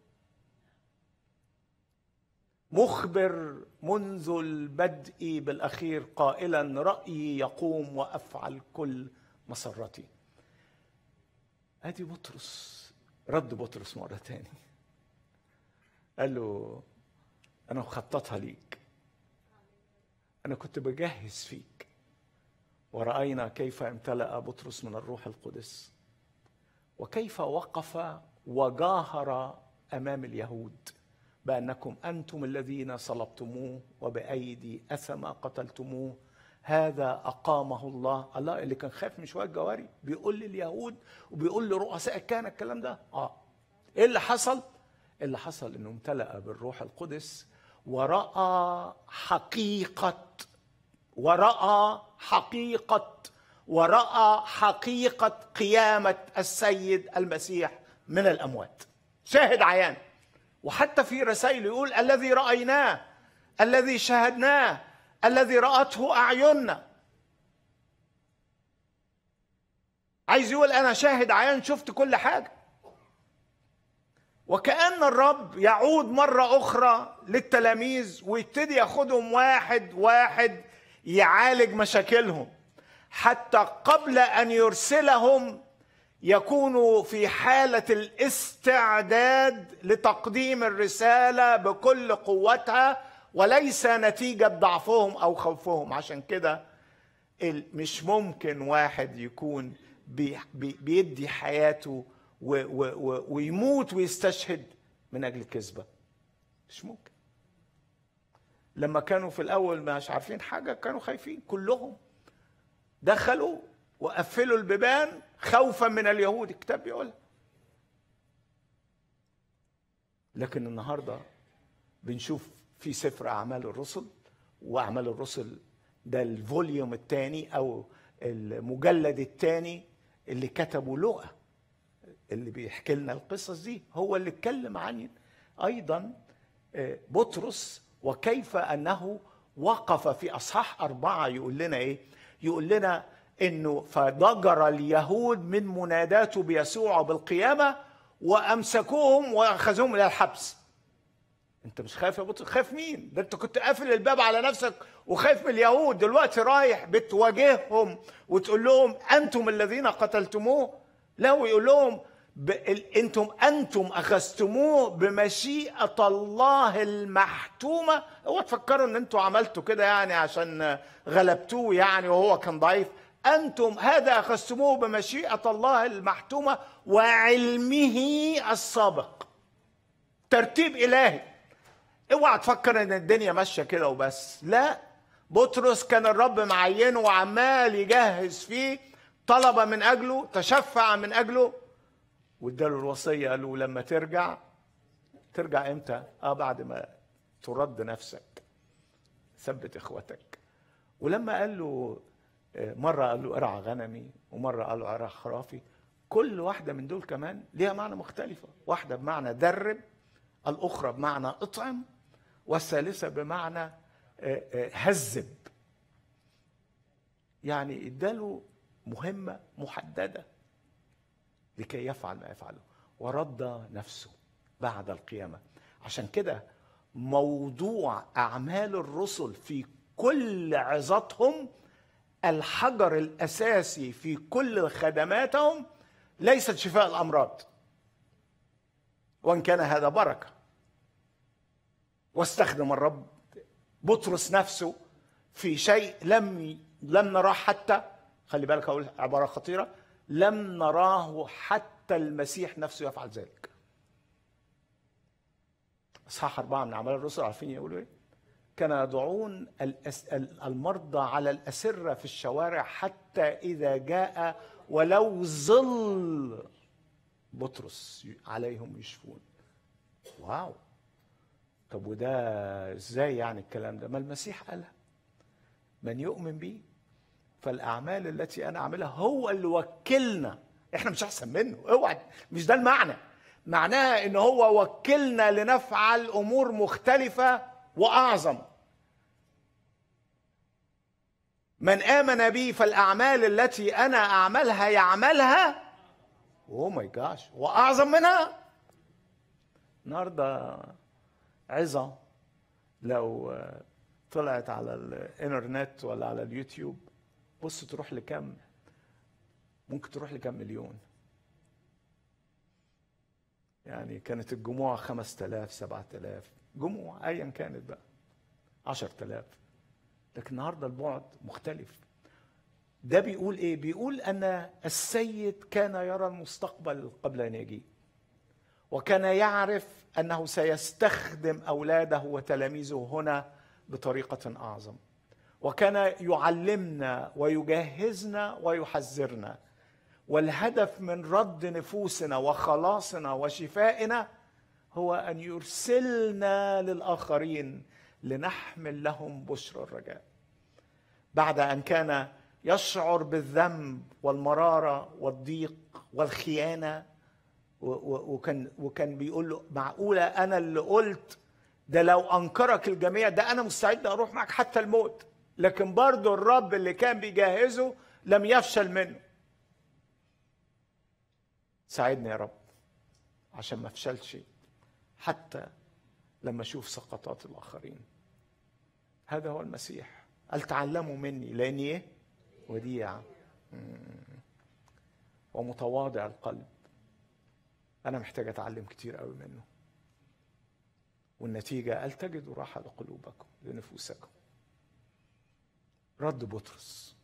مخبر منذ البدء بالاخير قائلا رايي يقوم وافعل كل مسرتي ادي بطرس رد بطرس مره تاني قال له انا مخططها ليك انا كنت بجهز فيك ورأينا كيف امتلأ بطرس من الروح القدس وكيف وقف وجاهر أمام اليهود بأنكم أنتم الذين صلبتموه وبأيدي أثم قتلتموه هذا أقامه الله الله اللي كان خايف من شوية جواري بيقول لليهود وبيقول لرؤساء الكهنة الكلام ده آه إيه اللي حصل؟ اللي حصل إنه امتلأ بالروح القدس ورأى حقيقة ورأى حقيقة ورأى حقيقة قيامة السيد المسيح من الأموات شاهد عيان وحتى في رسائل يقول الذي رأيناه الذي شاهدناه الذي رأته أعيننا عايز يقول أنا شاهد عيان شفت كل حاجة وكأن الرب يعود مرة أخرى للتلاميذ ويبتدي ياخدهم واحد واحد يعالج مشاكلهم حتى قبل ان يرسلهم يكونوا في حاله الاستعداد لتقديم الرساله بكل قوتها وليس نتيجه ضعفهم او خوفهم عشان كده ال- مش ممكن واحد يكون بي بي بيدي حياته و و و ويموت ويستشهد من اجل كذبه مش ممكن لما كانوا في الاول مش عارفين حاجه كانوا خايفين كلهم دخلوا وقفلوا البيبان خوفا من اليهود الكتاب بيقول لكن النهارده بنشوف في سفر اعمال الرسل واعمال الرسل ده الفوليوم الثاني او المجلد الثاني اللي كتبه لقى اللي بيحكي لنا القصص دي هو اللي اتكلم عن ايضا آه، بطرس وكيف انه وقف في اصحاح اربعه يقول لنا ايه؟ يقول لنا انه فضجر اليهود من مناداته بيسوع بالقيامه وامسكوهم واخذوهم الى الحبس. انت مش خايف يا بطرس؟ خايف مين؟ ده انت كنت قافل الباب على نفسك وخايف من اليهود، دلوقتي رايح بتواجههم وتقول لهم انتم الذين قتلتموه؟ لا ويقول لهم ب... ال- انتم انتم اخذتموه بمشيئه الله المحتومه اوعوا تفكروا ان انتم عملتوا كده يعني عشان غلبتوه يعني وهو كان ضعيف انتم هذا اخذتموه بمشيئه الله المحتومه وعلمه السابق ترتيب الهي اوعى تفكر ان الدنيا ماشيه كده وبس لا بطرس كان الرب معينه وعمال يجهز فيه طلب من اجله تشفع من اجله واداله الوصيه قال له لما ترجع ترجع امتى؟ اه بعد ما ترد نفسك ثبت اخوتك ولما قال له آه، مره قال له ارعى غنمي ومره قال له ارعى خرافي كل واحده من دول كمان ليها معنى مختلفه واحده بمعنى درب الاخرى بمعنى اطعم والثالثه بمعنى آه، آه، هذب يعني اداله مهمه محدده لكي يفعل ما يفعله ورد نفسه بعد القيامه عشان كده موضوع اعمال الرسل في كل عظاتهم الحجر الاساسي في كل خدماتهم ليست شفاء الامراض وان كان هذا بركه واستخدم الرب بطرس نفسه في شيء لم لم نراه حتى خلي بالك اقول عباره خطيره لم نراه حتى المسيح نفسه يفعل ذلك اصحاح اربعه من اعمال الرسل عارفين يقولوا ايه؟ كانوا يضعون الأس- المرضى على الاسره في الشوارع حتى اذا جاء ولو ظل بطرس عليهم يشفون واو طب وده ازاي يعني الكلام ده ما المسيح قالها من يؤمن بي فالاعمال التي انا اعملها هو اللي وكلنا احنا مش احسن منه اوعى مش ده المعنى معناها ان هو وكلنا لنفعل امور مختلفه واعظم من امن بي فالاعمال التي انا اعملها يعملها اوه ماي جاش واعظم منها النهارده عظه لو طلعت على الانترنت ولا على اليوتيوب بص تروح لكم ممكن تروح لكم مليون يعني كانت الجموع خمس تلاف سبعة تلاف جموع أيا كانت بقى عشر تلاف لكن النهاردة البعد مختلف ده بيقول ايه بيقول ان السيد كان يرى المستقبل قبل ان يجيء وكان يعرف انه سيستخدم اولاده وتلاميذه هنا بطريقه اعظم وكان يعلمنا ويجهزنا ويحذرنا والهدف من رد نفوسنا وخلاصنا وشفائنا هو ان يرسلنا للاخرين لنحمل لهم بشرى الرجاء بعد ان كان يشعر بالذنب والمراره والضيق والخيانه وكان وكان بيقول له معقوله انا اللي قلت ده لو انكرك الجميع ده انا مستعد اروح معك حتى الموت لكن برضه الرب اللي كان بيجهزه لم يفشل منه ساعدني يا رب عشان ما افشلش حتى لما اشوف سقطات الاخرين هذا هو المسيح قال تعلموا مني لاني ايه وديع ومتواضع القلب انا محتاج اتعلم كتير قوي منه والنتيجه قال تجدوا راحه لقلوبكم لنفوسكم رد بطرس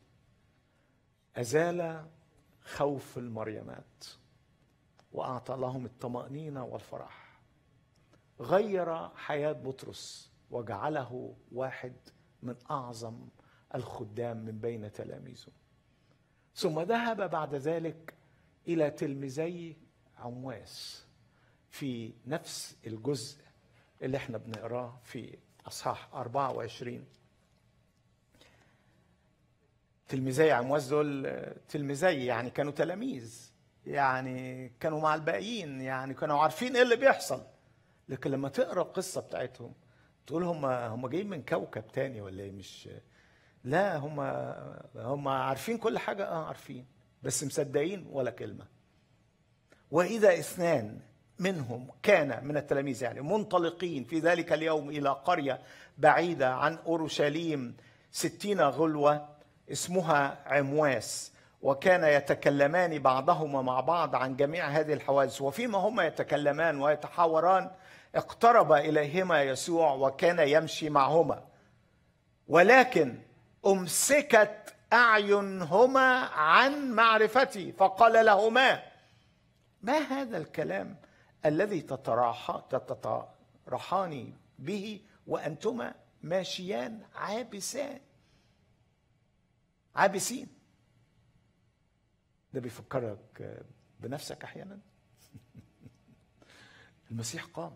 ازال خوف المريمات واعطى لهم الطمانينه والفرح غير حياه بطرس وجعله واحد من اعظم الخدام من بين تلاميذه ثم ذهب بعد ذلك الى تلميذي عمواس في نفس الجزء اللي احنا بنقراه في اصحاح 24 تلميذي عمواس دول تلميذي يعني كانوا تلاميذ يعني كانوا مع الباقيين يعني كانوا عارفين ايه اللي بيحصل لكن لما تقرا القصه بتاعتهم تقول هم هم جايين من كوكب تاني ولا ايه مش لا هم هم عارفين كل حاجه اه عارفين بس مصدقين ولا كلمه واذا اثنان منهم كان من التلاميذ يعني منطلقين في ذلك اليوم الى قريه بعيده عن اورشليم ستين غلوه اسمها عمواس وكان يتكلمان بعضهما مع بعض عن جميع هذه الحوادث وفيما هما يتكلمان ويتحاوران اقترب اليهما يسوع وكان يمشي معهما ولكن امسكت اعينهما عن معرفتي فقال لهما ما هذا الكلام الذي تتراحى تتراحان به وانتما ماشيان عابسان عابسين ده بيفكرك بنفسك احيانا المسيح قام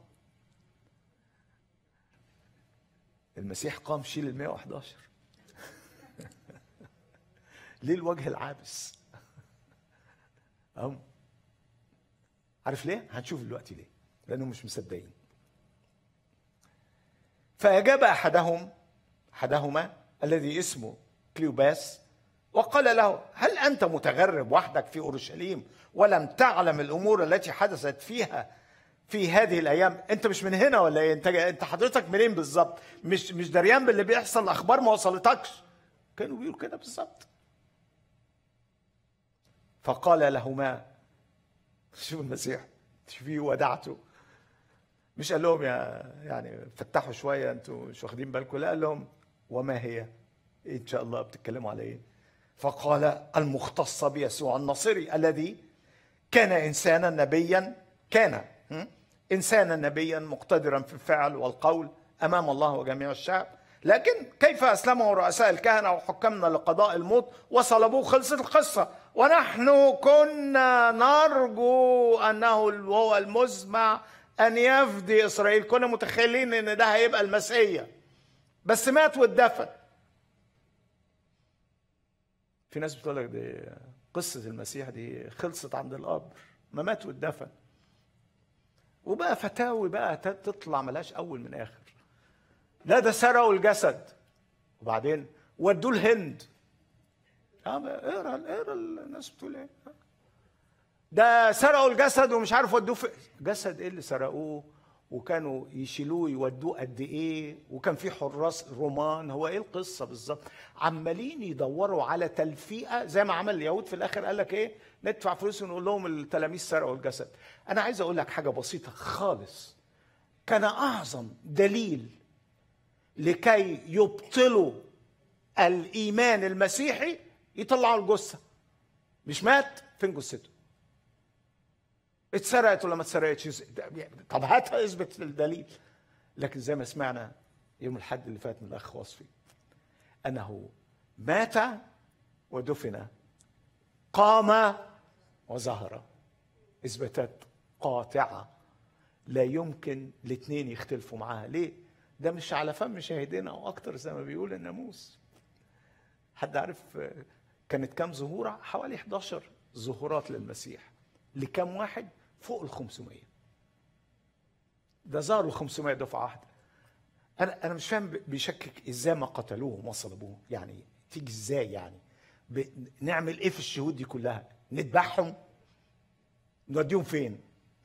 المسيح قام شيل ال 111 ليه الوجه العابس؟ أم عارف ليه؟ هنشوف دلوقتي ليه لأنهم مش مصدقين فأجاب أحدهم أحدهما الذي اسمه كليوباس وقال له هل أنت متغرب وحدك في أورشليم ولم تعلم الأمور التي حدثت فيها في هذه الايام انت مش من هنا ولا ايه انت انت حضرتك منين بالظبط مش مش دريان باللي بيحصل الاخبار ما وصلتكش كانوا بيقولوا كده بالظبط فقال لهما شوف المسيح شوفيه ودعته مش قال لهم يا يعني فتحوا شويه انتوا مش واخدين بالكم لا قال لهم وما هي إيه ان شاء الله بتتكلموا على ايه فقال المختصة بيسوع الناصري الذي كان انسانا نبيا كان م? انسانا نبيا مقتدرا في الفعل والقول امام الله وجميع الشعب لكن كيف اسلمه رؤساء الكهنه وحكامنا لقضاء الموت وصلبوه خلصت القصه ونحن كنا نرجو انه هو المزمع ان يفدي اسرائيل كنا متخيلين ان ده هيبقى المسيح بس مات واتدفن في ناس بتقول لك دي قصة المسيح دي خلصت عند القبر ما مات واتدفن وبقى فتاوي بقى تطلع ملهاش أول من آخر لا ده سرقوا الجسد وبعدين ودوه الهند اه اقرا اقرا الناس بتقول ايه ده سرقوا الجسد ومش عارف ودوه في جسد ايه اللي سرقوه وكانوا يشيلوه يودوه قد ايه وكان في حراس رومان هو ايه القصه بالظبط عمالين يدوروا على تلفيقه زي ما عمل اليهود في الاخر قال لك ايه ندفع فلوس ونقول لهم التلاميذ سرقوا الجسد انا عايز اقول لك حاجه بسيطه خالص كان اعظم دليل لكي يبطلوا الايمان المسيحي يطلعوا الجثه مش مات فين جثته اتسرقت ولا ما اتسرقتش طب هاتها اثبت الدليل لكن زي ما سمعنا يوم الحد اللي فات من الاخ وصفي انه مات ودفن قام وظهر اثباتات قاطعه لا يمكن الاثنين يختلفوا معاها ليه ده مش على فم شاهدين او اكتر زي ما بيقول الناموس حد عارف كانت كام ظهوره حوالي 11 ظهورات للمسيح لكم واحد فوق ال 500 ده ظهروا 500 دفعه واحده انا انا مش فاهم بيشكك ازاي ما قتلوه وما صلبوه يعني تيجي ازاي يعني نعمل ايه في الشهود دي كلها نذبحهم نوديهم فين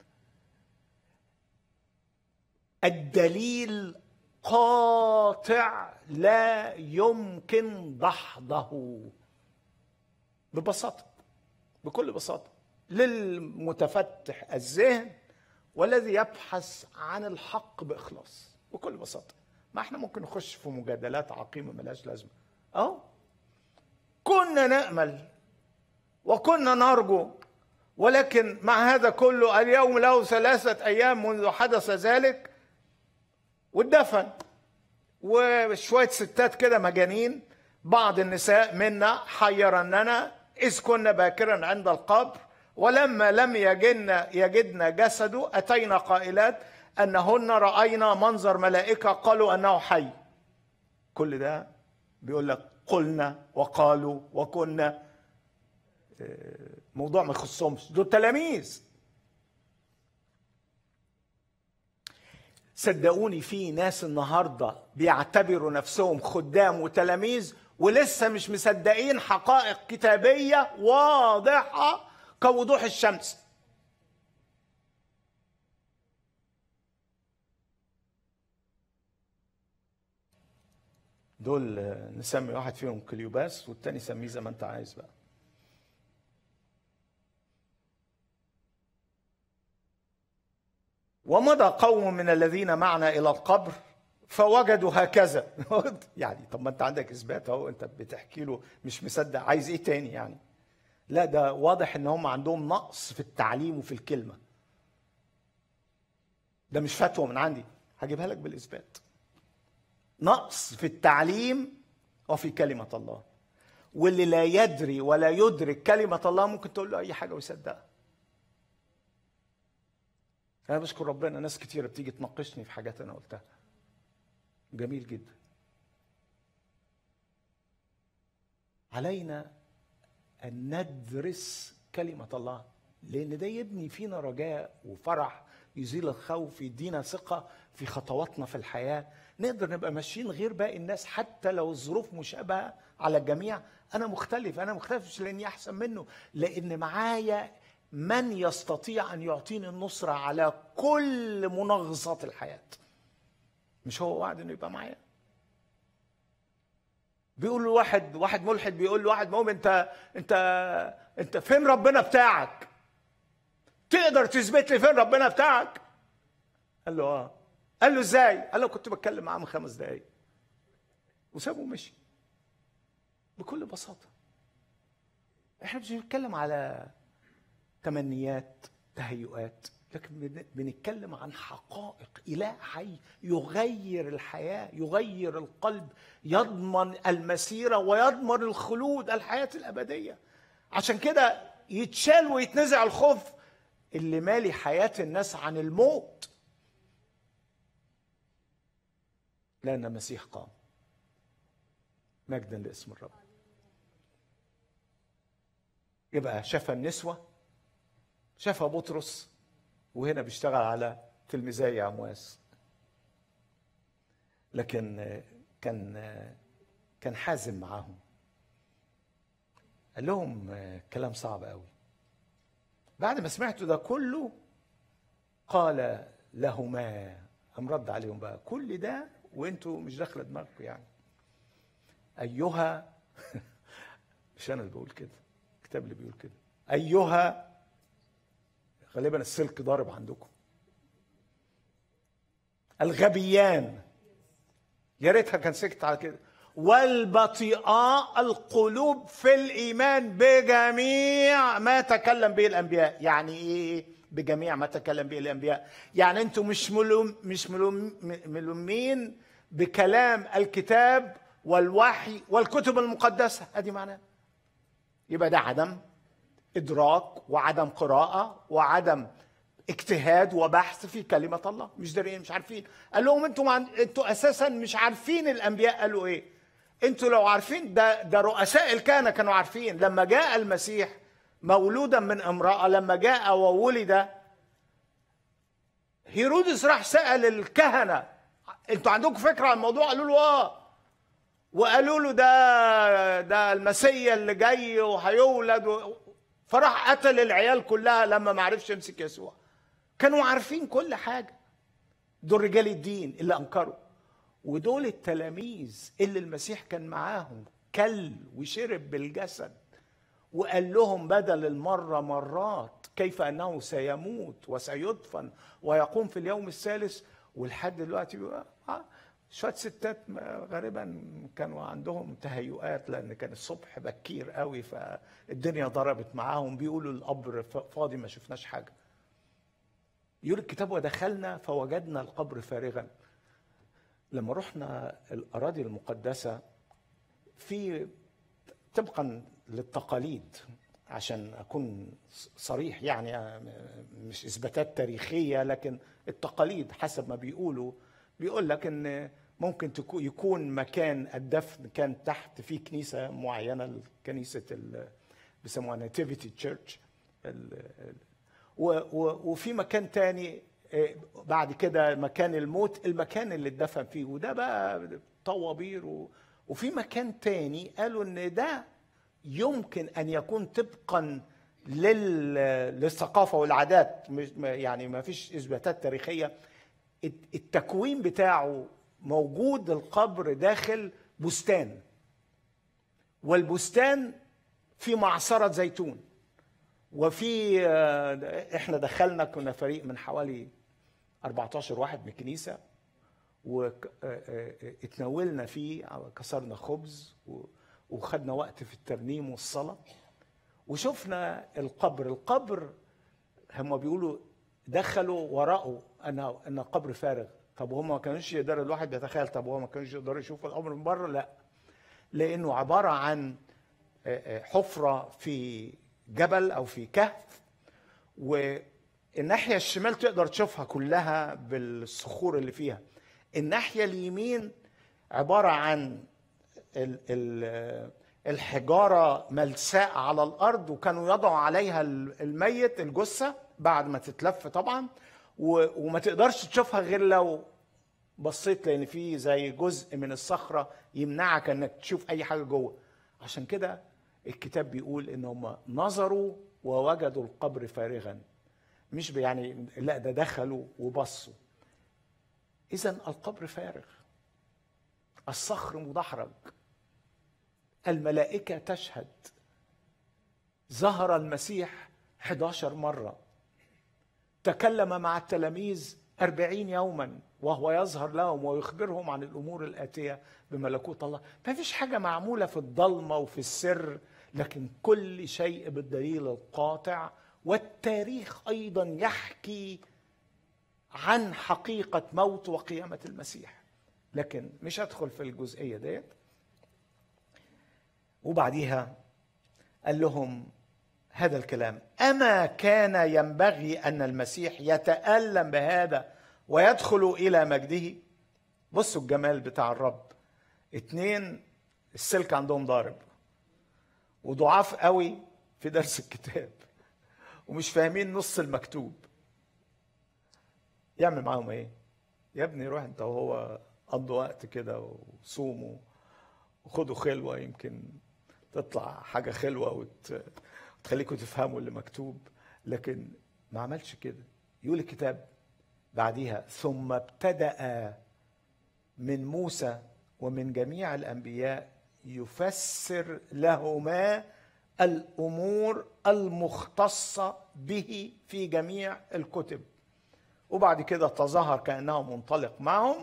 الدليل قاطع لا يمكن دحضه ببساطه بكل بساطه للمتفتح الذهن والذي يبحث عن الحق باخلاص بكل بساطه ما احنا ممكن نخش في مجادلات عقيمه ملهاش لازمه اهو كنا نامل وكنا نرجو ولكن مع هذا كله اليوم له ثلاثه ايام منذ حدث ذلك واتدفن وشويه ستات كده مجانين بعض النساء منا حيرننا اذ كنا باكرا عند القبر ولما لم يجدنا يجدنا جسده اتينا قائلات انهن راينا منظر ملائكه قالوا انه حي كل ده بيقول لك قلنا وقالوا وكنا موضوع ما يخصهمش دول تلاميذ صدقوني في ناس النهارده بيعتبروا نفسهم خدام وتلاميذ ولسه مش مصدقين حقائق كتابيه واضحه كوضوح الشمس دول نسمي واحد فيهم كليوباس والتاني سميه زي ما انت عايز بقى ومضى قوم من الذين معنا الى القبر فوجدوا هكذا يعني طب ما انت عندك اثبات اهو انت بتحكي له مش مصدق عايز ايه تاني يعني لا ده واضح ان هم عندهم نقص في التعليم وفي الكلمه ده مش فتوى من عندي هجيبها لك بالاثبات نقص في التعليم وفي كلمه الله واللي لا يدري ولا يدرك كلمه الله ممكن تقول له اي حاجه ويصدقها انا بشكر ربنا ناس كتيره بتيجي تناقشني في حاجات انا قلتها جميل جدا علينا ان ندرس كلمه الله لان ده يبني فينا رجاء وفرح يزيل الخوف يدينا ثقه في خطواتنا في الحياه نقدر نبقى ماشيين غير باقي الناس حتى لو الظروف مشابهه على الجميع انا مختلف انا مختلف مش لاني احسن منه لان معايا من يستطيع ان يعطيني النصره على كل منغصات الحياه مش هو وعد انه يبقى معايا بيقول له واحد واحد ملحد بيقول له واحد مؤمن انت انت انت فين ربنا بتاعك؟ تقدر تثبت لي فين ربنا بتاعك؟ قال له اه قال له ازاي قال له كنت بتكلم معاه من خمس دقايق وسابه ومشي بكل بساطه احنا مش بنتكلم على تمنيات تهيؤات لكن بن- بنتكلم عن حقائق اله حي يغير الحياه يغير القلب يضمن المسيره ويضمن الخلود الحياه الابديه عشان كده يتشال ويتنزع الخوف اللي مالي حياه الناس عن الموت لان المسيح قام مجدا لاسم الرب يبقى شاف النسوه شافها بطرس وهنا بيشتغل على تلميذي عمواس لكن آه، كان آه، كان حازم معاهم قال لهم آه، كلام صعب قوي بعد ما سمعتوا ده كله قال لهما قام رد عليهم بقى كل ده وانتوا مش داخله دماغكم يعني ايها مش انا اللي بقول كده الكتاب اللي بيقول كده ايها غالبا السلك ضارب عندكم الغبيان يا ريتها كان سكت على كده والبطيئاء القلوب في الايمان بجميع ما تكلم به الانبياء يعني ايه بجميع ما تكلم به الانبياء يعني انتم مش ملوم مش ملوم ملومين بكلام الكتاب والوحي والكتب المقدسه ادي معناه يبقى ده عدم ادراك وعدم قراءه وعدم اجتهاد وبحث في كلمه الله مش دارين مش عارفين قال لهم انتوا مع... انتوا اساسا مش عارفين الانبياء قالوا ايه انتوا لو عارفين ده ده رؤساء الكهنه كانوا عارفين لما جاء المسيح مولودا من امراه لما جاء وولد هيرودس راح سال الكهنه انتوا عندكم فكره عن الموضوع قالوا له اه وقالوا له ده ده المسيا اللي جاي وهيولد و... فراح قتل العيال كلها لما ما عرفش يمسك يسوع كانوا عارفين كل حاجه دول رجال الدين اللي انكروا ودول التلاميذ اللي المسيح كان معاهم كل وشرب بالجسد وقال لهم بدل المرة مرات كيف أنه سيموت وسيدفن ويقوم في اليوم الثالث ولحد دلوقتي بيقول آه شوية ستات ما- غالبا كانوا عندهم تهيؤات لأن كان الصبح بكير قوي فالدنيا ضربت معاهم بيقولوا القبر ف- فاضي ما شفناش حاجة يقول الكتاب ودخلنا فوجدنا القبر فارغا لما رحنا الأراضي المقدسة في طبقا للتقاليد عشان اكون صريح يعني مش اثباتات تاريخيه لكن التقاليد حسب ما بيقولوا بيقول لك ان ممكن تكون يكون مكان الدفن كان تحت في كنيسه معينه كنيسه ال- بيسموها ناتيفيتي تشيرش وفي مكان تاني آه، بعد كده مكان الموت المكان اللي اتدفن فيه وده بقى طوابير و- وفي مكان تاني قالوا ان ده يمكن ان يكون طبقا لل... للثقافه والعادات مش ما- يعني ما فيش اثباتات تاريخيه الت- التكوين بتاعه موجود القبر داخل بستان والبستان في معصره زيتون وفي آه، احنا دخلنا كنا فريق من حوالي 14 واحد من الكنيسه واتناولنا فيه كسرنا خبز و- وخدنا وقت في الترنيم والصلاه وشفنا القبر القبر هم بيقولوا دخلوا وراءه ان ان القبر فارغ طب هم ما كانوش يقدروا الواحد بيتخيل طب هو ما كانوش يقدروا يشوفوا القبر من بره لا لانه عباره عن آه، آه، حفره في جبل او في كهف والناحيه الشمال تقدر تشوفها كلها بالصخور اللي فيها الناحيه اليمين عباره عن ال- ال- الحجاره ملساء على الارض وكانوا يضعوا عليها ال- الميت الجثه بعد ما تتلف طبعا و- وما تقدرش تشوفها غير لو بصيت لان في زي جزء من الصخره يمنعك انك تشوف اي حاجه جوه عشان كده الكتاب بيقول ان هم نظروا ووجدوا القبر فارغا مش يعني لا ده دخلوا وبصوا اذا القبر فارغ الصخر مدحرج الملائكه تشهد ظهر المسيح 11 مره تكلم مع التلاميذ أربعين يوما وهو يظهر لهم ويخبرهم عن الأمور الآتية بملكوت الله ما فيش حاجة معمولة في الضلمة وفي السر لكن كل شيء بالدليل القاطع والتاريخ أيضا يحكي عن حقيقة موت وقيامة المسيح لكن مش هدخل في الجزئية ديت وبعديها قال لهم هذا الكلام اما كان ينبغي ان المسيح يتالم بهذا ويدخل الى مجده بصوا الجمال بتاع الرب اتنين السلك عندهم ضارب وضعاف قوي في درس الكتاب ومش فاهمين نص المكتوب يعمل معاهم ايه يا ابني روح انت وهو قضوا وقت كده وصوموا وخدوا خلوه يمكن تطلع حاجه خلوه وت... وتخليكم تفهموا اللي مكتوب لكن ما عملش كده يقول الكتاب بعديها ثم ابتدأ من موسى ومن جميع الأنبياء يفسر لهما الأمور المختصة به في جميع الكتب وبعد كده تظاهر كأنه منطلق معهم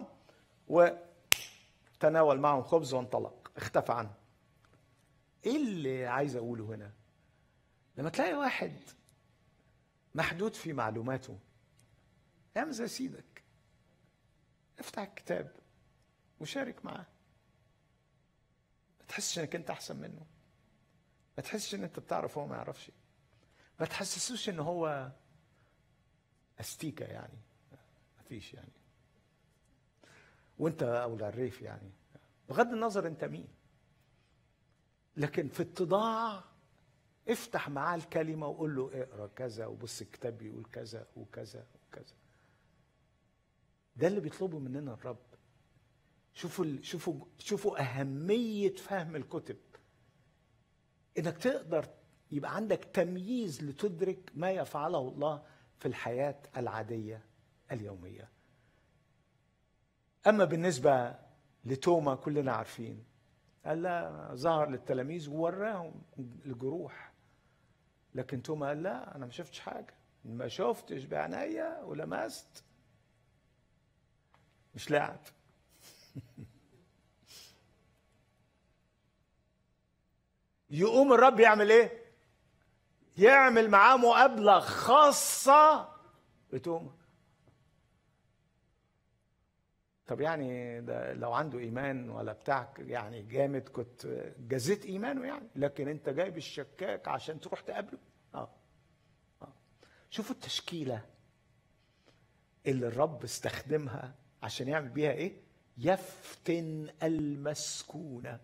وتناول معهم خبز وانطلق اختفى عنه ايه اللي عايز اقوله هنا لما تلاقي واحد محدود في معلوماته اعمل زي سيدك افتح الكتاب وشارك معاه ما تحسش انك انت احسن منه ما تحسش ان انت بتعرف هو ما يعرفش ما تحسسوش ان هو استيكه يعني ما فيش يعني وانت او العريف يعني بغض النظر انت مين لكن في اتضاع افتح معاه الكلمة وقول له اقرا كذا وبص الكتاب بيقول كذا وكذا وكذا ده اللي بيطلبه مننا الرب شوفوا ال... شوفوا شوفوا أهمية فهم الكتب إنك تقدر يبقى عندك تمييز لتدرك ما يفعله الله في الحياة العادية اليومية أما بالنسبة لتوما كلنا عارفين قال لا ظهر للتلاميذ ووراهم الجروح لكن توما قال لا انا ما شفتش حاجه ما شفتش بعينيا ولمست مش لاعب يقوم الرب يعمل ايه يعمل معاه مقابله خاصه بتوما طب يعني ده لو عنده ايمان ولا بتاع يعني جامد كنت جزيت ايمانه يعني لكن انت جايب الشكاك عشان تروح تقابله اه اه شوفوا التشكيله اللي الرب استخدمها عشان يعمل بيها ايه يفتن المسكونه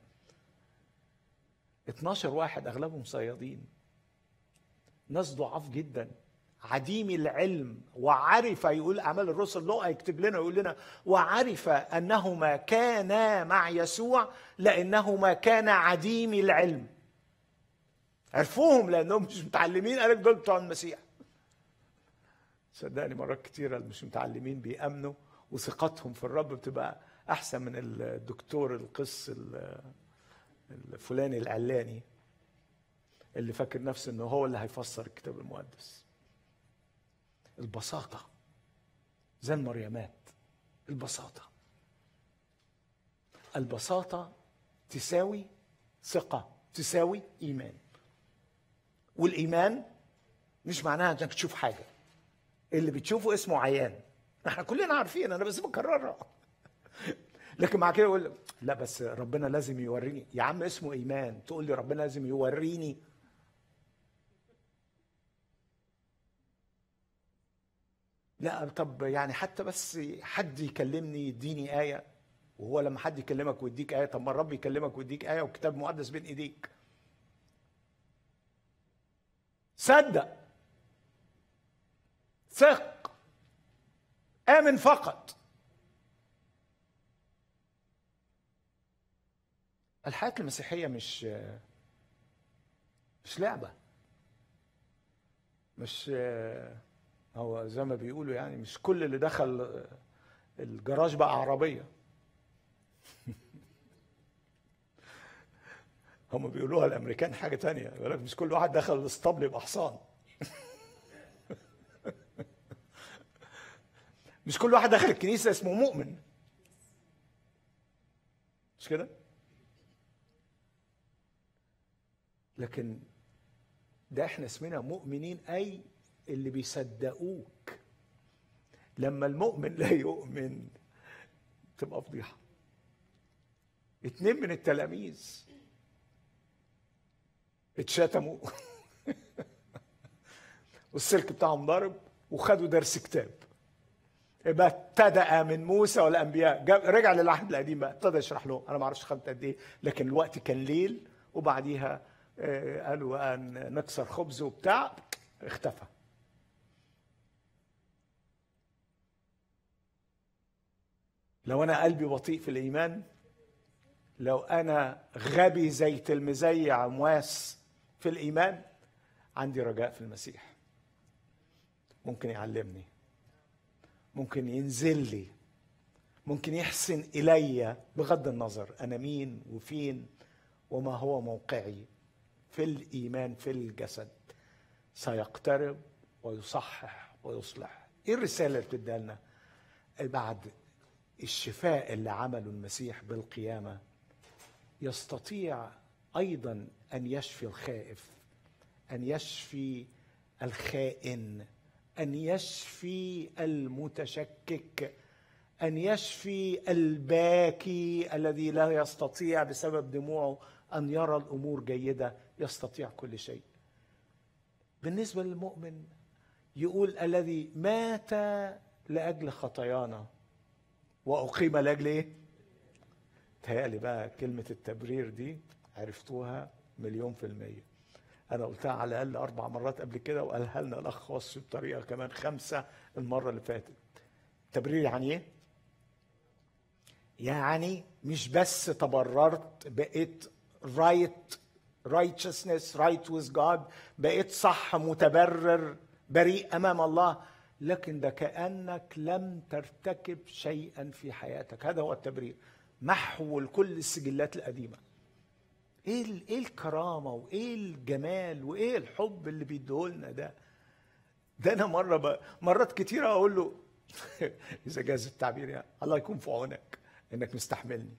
12 واحد اغلبهم صيادين ناس ضعاف جدا عديم العلم وعرف يقول اعمال الرسل لقى يكتب لنا يقول لنا وعرف انهما كانا مع يسوع لانهما كانا عديم العلم عرفوهم لانهم مش متعلمين قال دول بتوع المسيح صدقني مرات كتيره اللي مش متعلمين بيامنوا وثقتهم في الرب بتبقى احسن من الدكتور القس الفلاني العلاني اللي فاكر نفسه انه هو اللي هيفسر الكتاب المقدس البساطة زي المريمات البساطة البساطة تساوي ثقة تساوي إيمان والإيمان مش معناها إنك تشوف حاجة اللي بتشوفه اسمه عيان احنا كلنا عارفين انا بس بكررها لكن مع كده يقول لا بس ربنا لازم يوريني يا عم اسمه ايمان تقول لي ربنا لازم يوريني لا طب يعني حتى بس حد يكلمني يديني آية وهو لما حد يكلمك ويديك آية طب ما الرب يكلمك ويديك آية وكتاب مقدس بين إيديك صدق ثق آمن فقط الحياة المسيحية مش مش لعبة مش هو زي ما بيقولوا يعني مش كل اللي دخل الجراج بقى عربية هم بيقولوها الامريكان حاجه تانية يقول لك مش كل واحد دخل الاسطبل يبقى حصان مش كل واحد داخل الكنيسه اسمه مؤمن مش كده لكن ده احنا اسمنا مؤمنين اي اللي بيصدقوك لما المؤمن لا يؤمن تبقى فضيحه اتنين من التلاميذ اتشتموا والسلك بتاعهم ضرب وخدوا درس كتاب يبقى ابتدأ من موسى والانبياء جاب رجع للعهد القديم بقى ابتدى يشرح لهم انا ما اعرفش خدت قد ايه لكن الوقت كان ليل وبعديها آه، قالوا ان نكسر خبز وبتاع اختفى لو انا قلبي بطيء في الايمان لو انا غبي زي تلميذي عمواس في الايمان عندي رجاء في المسيح ممكن يعلمني ممكن ينزل لي ممكن يحسن الي بغض النظر انا مين وفين وما هو موقعي في الايمان في الجسد سيقترب ويصحح ويصلح ايه الرساله اللي بتديها لنا بعد الشفاء اللي عمله المسيح بالقيامه يستطيع ايضا ان يشفي الخائف ان يشفي الخائن ان يشفي المتشكك ان يشفي الباكي الذي لا يستطيع بسبب دموعه ان يرى الامور جيده يستطيع كل شيء بالنسبه للمؤمن يقول الذي مات لاجل خطايانا واقيم لاجل ايه تهيألي بقى كلمة التبرير دي عرفتوها مليون في المية أنا قلتها على الأقل أربع مرات قبل كده وقالها لنا الأخ وصي بطريقة كمان خمسة المرة اللي فاتت تبرير يعني إيه؟ يعني مش بس تبررت بقيت رايت righteousness right with God بقيت صح متبرر بريء أمام الله لكن ده كأنك لم ترتكب شيئا في حياتك هذا هو التبرير محو كل السجلات القديمه ايه ال- ايه الكرامه وايه الجمال وايه الحب اللي بيديهولنا ده ده انا مره ب... مرات كتيره اقول له اذا جاز التعبير يعني الله يكون في عونك انك مستحملني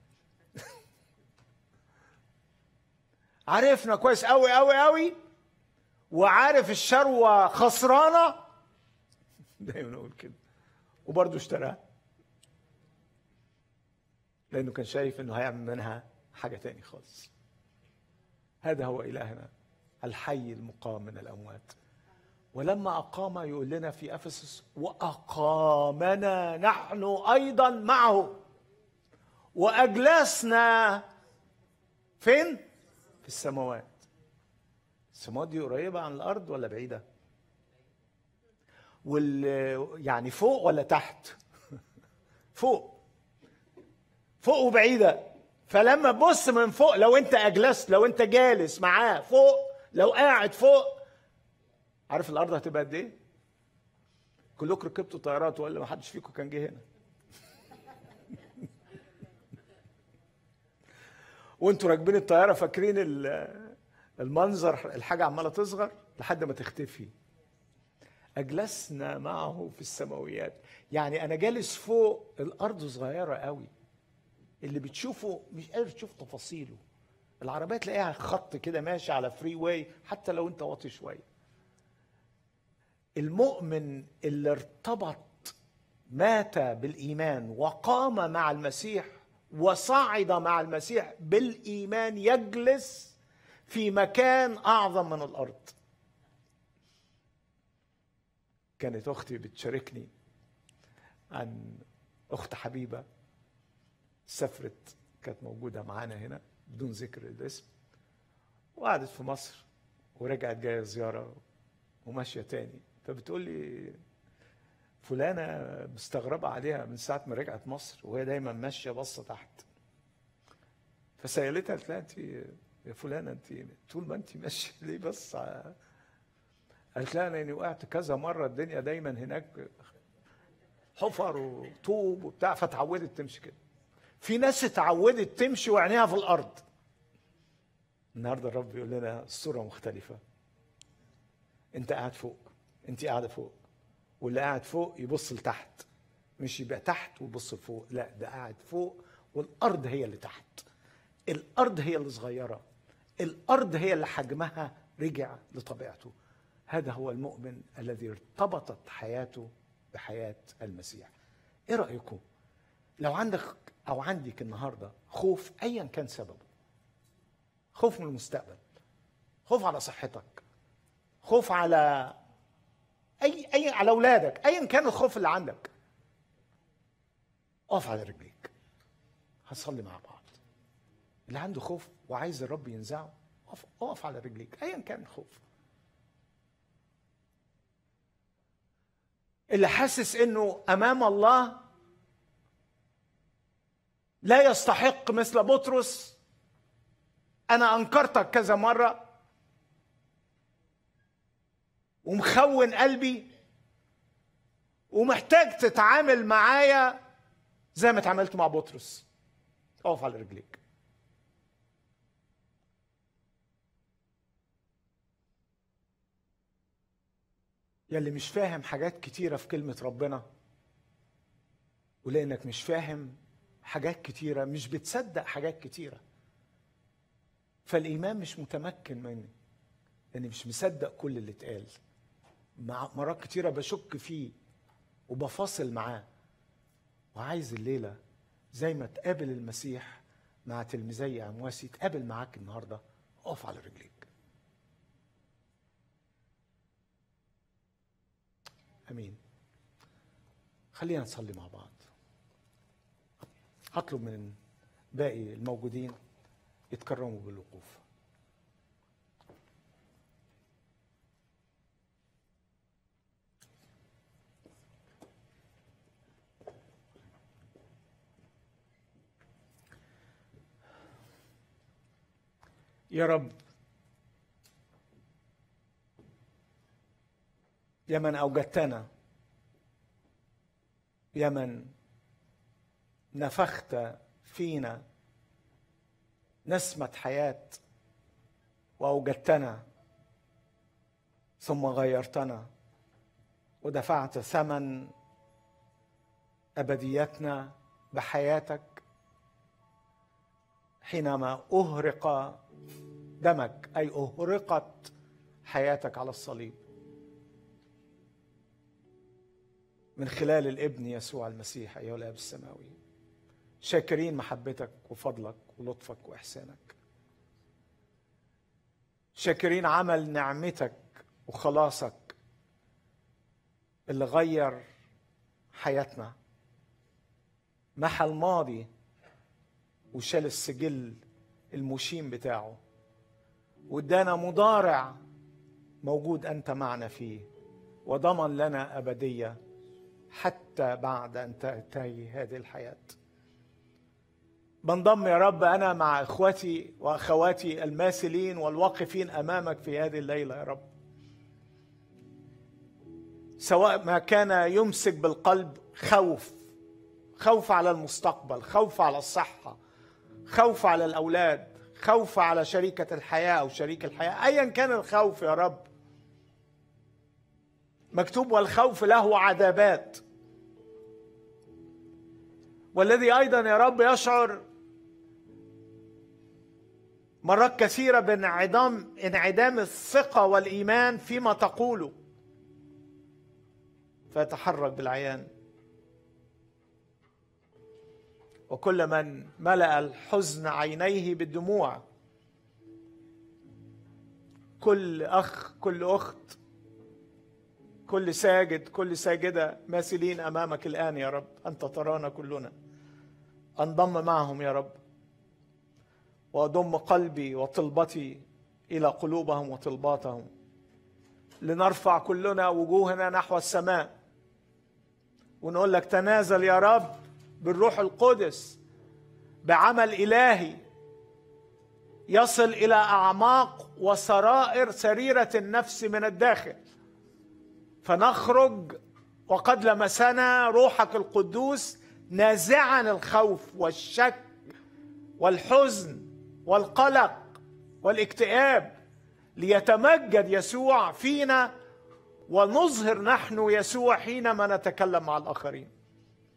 عارفنا كويس قوي قوي قوي وعارف الشروه خسرانه دايما اقول كده وبرضه اشتراها لانه كان شايف انه هيعمل منها حاجه تاني خالص هذا هو الهنا الحي المقام من الاموات ولما اقام يقول لنا في افسس واقامنا نحن ايضا معه واجلسنا فين في السماوات السماوات دي قريبه عن الارض ولا بعيده وال يعني فوق ولا تحت فوق فوق وبعيده فلما تبص من فوق لو انت اجلست لو انت جالس معاه فوق لو قاعد فوق عارف الارض هتبقى قد ايه؟ كلكم ركبتوا طيارات ولا ما حدش فيكم كان جه هنا؟ وانتوا راكبين الطياره فاكرين ال- المنظر الحاجه عماله تصغر لحد ما تختفي اجلسنا معه في السماويات يعني انا جالس فوق الارض صغيره قوي اللي بتشوفه مش قادر تشوف تفاصيله العربيه تلاقيها خط كده ماشي على فري واي حتى لو انت واطي شويه المؤمن اللي ارتبط مات بالايمان وقام مع المسيح وصعد مع المسيح بالايمان يجلس في مكان اعظم من الارض كانت اختي بتشاركني عن اخت حبيبه سافرت كانت موجوده معانا هنا بدون ذكر الاسم وقعدت في مصر ورجعت جايه زياره وماشيه تاني فبتقول لي فلانه مستغربه عليها من ساعه ما رجعت مصر وهي دايما ماشيه باصه تحت فسالتها قالت لها انت يا فلانه انت طول ما انت ماشيه ليه بس ع- قالت لها انا اني وقعت كذا مره الدنيا دايما هناك حفر وطوب وبتاع فتعودت تمشي كده في ناس اتعودت تمشي وعينيها في الارض النهارده الرب بيقول لنا الصوره مختلفه انت قاعد فوق انت قاعده فوق واللي قاعد فوق يبص لتحت مش يبقى تحت ويبص فوق لا ده قاعد فوق والارض هي اللي تحت الارض هي اللي صغيره الارض هي اللي حجمها رجع لطبيعته هذا هو المؤمن الذي ارتبطت حياته بحياه المسيح ايه رايكم لو عندك او عندك النهارده خوف ايا كان سببه خوف من المستقبل خوف على صحتك خوف على اي اي على اولادك ايا كان الخوف اللي عندك اقف على رجليك هنصلي مع بعض اللي عنده خوف وعايز الرب ينزعه اقف اقف على رجليك ايا كان الخوف اللي حاسس انه امام الله لا يستحق مثل بطرس انا انكرتك كذا مره ومخون قلبي ومحتاج تتعامل معايا زي ما اتعاملت مع بطرس اقف على رجليك يلي مش فاهم حاجات كتيرة في كلمة ربنا ولأنك مش فاهم حاجات كتيرة مش بتصدق حاجات كتيرة فالإيمان مش متمكن مني لأني مش مصدق كل اللي اتقال مع مرات كتيرة بشك فيه وبفاصل معاه وعايز الليلة زي ما تقابل المسيح مع تلميذي أمواسي تقابل معاك النهاردة اقف على رجليك امين خلينا نصلي مع بعض هطلب من باقي الموجودين يتكرموا بالوقوف يا رب يا من اوجدتنا يا من نفخت فينا نسمه حياه واوجدتنا ثم غيرتنا ودفعت ثمن ابديتنا بحياتك حينما اهرق دمك اي اهرقت حياتك على الصليب من خلال الابن يسوع المسيح ايها الاب السماوي شاكرين محبتك وفضلك ولطفك واحسانك شاكرين عمل نعمتك وخلاصك اللي غير حياتنا محى الماضي وشال السجل المشين بتاعه وادانا مضارع موجود انت معنا فيه وضمن لنا ابديه حتى بعد ان تنتهي هذه الحياه بنضم يا رب انا مع اخوتي واخواتي الماثلين والواقفين امامك في هذه الليله يا رب سواء ما كان يمسك بالقلب خوف خوف على المستقبل خوف على الصحه خوف على الاولاد خوف على شريكه الحياه او شريك الحياه ايا كان الخوف يا رب مكتوب والخوف له عذابات والذي ايضا يا رب يشعر مرات كثيره بانعدام انعدام الثقه والايمان فيما تقوله فيتحرك بالعيان وكل من ملا الحزن عينيه بالدموع كل اخ كل اخت كل ساجد كل ساجده ماثلين امامك الان يا رب انت ترانا كلنا انضم معهم يا رب واضم قلبي وطلبتي الى قلوبهم وطلباتهم لنرفع كلنا وجوهنا نحو السماء ونقول لك تنازل يا رب بالروح القدس بعمل الهي يصل الى اعماق وسرائر سريره النفس من الداخل فنخرج وقد لمسنا روحك القدوس نازعا الخوف والشك والحزن والقلق والاكتئاب ليتمجد يسوع فينا ونظهر نحن يسوع حينما نتكلم مع الاخرين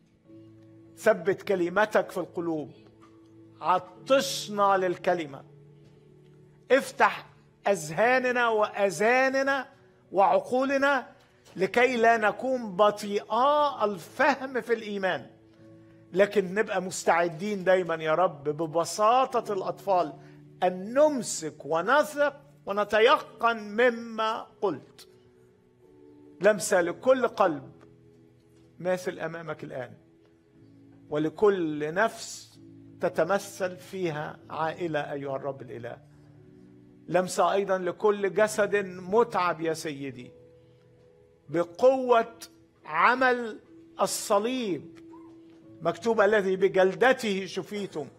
ثبت كلمتك في القلوب عطشنا للكلمه افتح اذهاننا واذاننا وعقولنا لكي لا نكون بطيئا الفهم في الايمان لكن نبقى مستعدين دايما يا رب ببساطه الاطفال ان نمسك ونثق ونتيقن مما قلت لمسه لكل قلب ماثل امامك الان ولكل نفس تتمثل فيها عائله ايها الرب الاله لمسه ايضا لكل جسد متعب يا سيدي بقوه عمل الصليب مكتوب الذي بجلدته شفيتم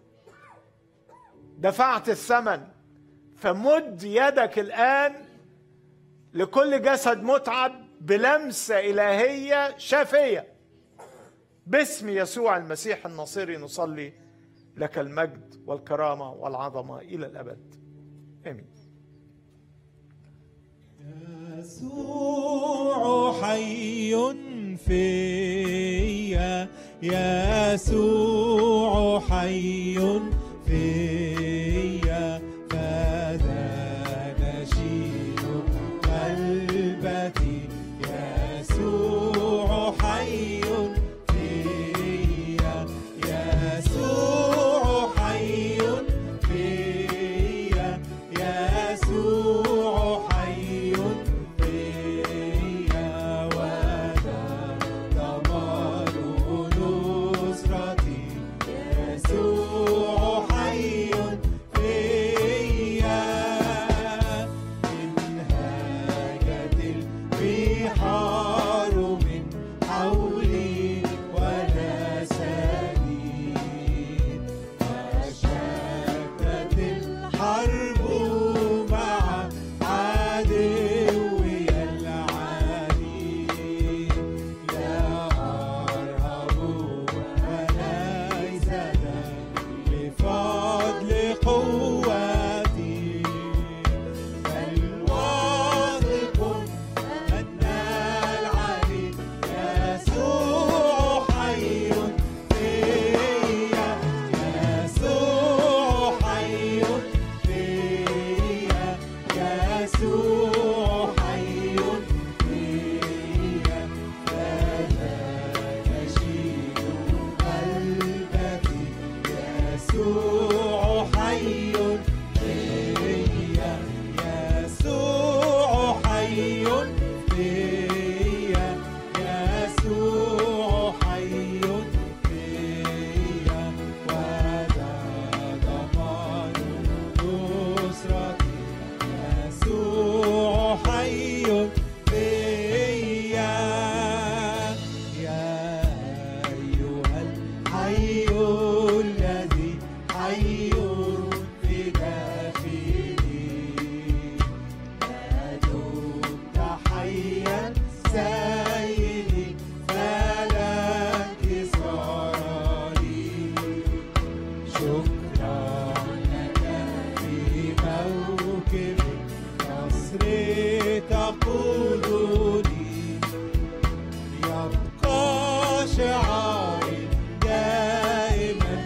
دفعت الثمن فمد يدك الان لكل جسد متعب بلمسه الهيه شافيه باسم يسوع المسيح الناصري نصلي لك المجد والكرامه والعظمه الى الابد امين يسوع حي فيا يسوع حي فيا فذا نشيد قلبتي يسوع حي فيا يسوع حي فيا يسوع حي فيا وذا ضمان نصرتي يسوع حي فيا إن هاجت البحار من حولي ولا سديد فشتت الحرب مع عدوي العنيد لا أرهب وليس ذا بفضل قوتي بل واثق أن العلي يسوع حي فيا يسوع حي فيا يسوع حي فيا فلا نشيد قلبتي يسوع حي فيا يسوع حي فيا يسوع حي فيا وذا ضمان نصرتي يسوع حي فيا يا أيها الحي الذي حي في داخلي ما دمت حيا سيدي فلا انتصار لي شكرا لك في موكب نصر تقودني يبقى شعاري دائما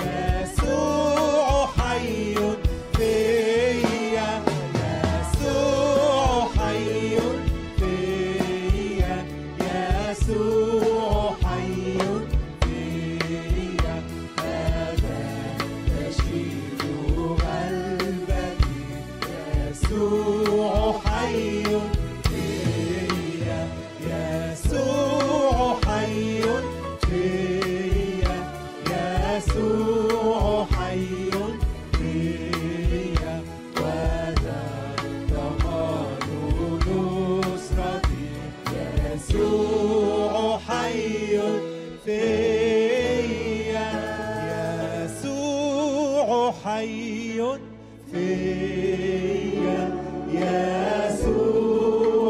يسوع حي فيا يسوع حي فيا يسوع حي فيا هذا تشيد قلبي يسوع حي فيا يسوع حي فيا يسوع حي فيا وذا ضمان نصرتي يسوع حي فيا يسوع حي فيا يسوع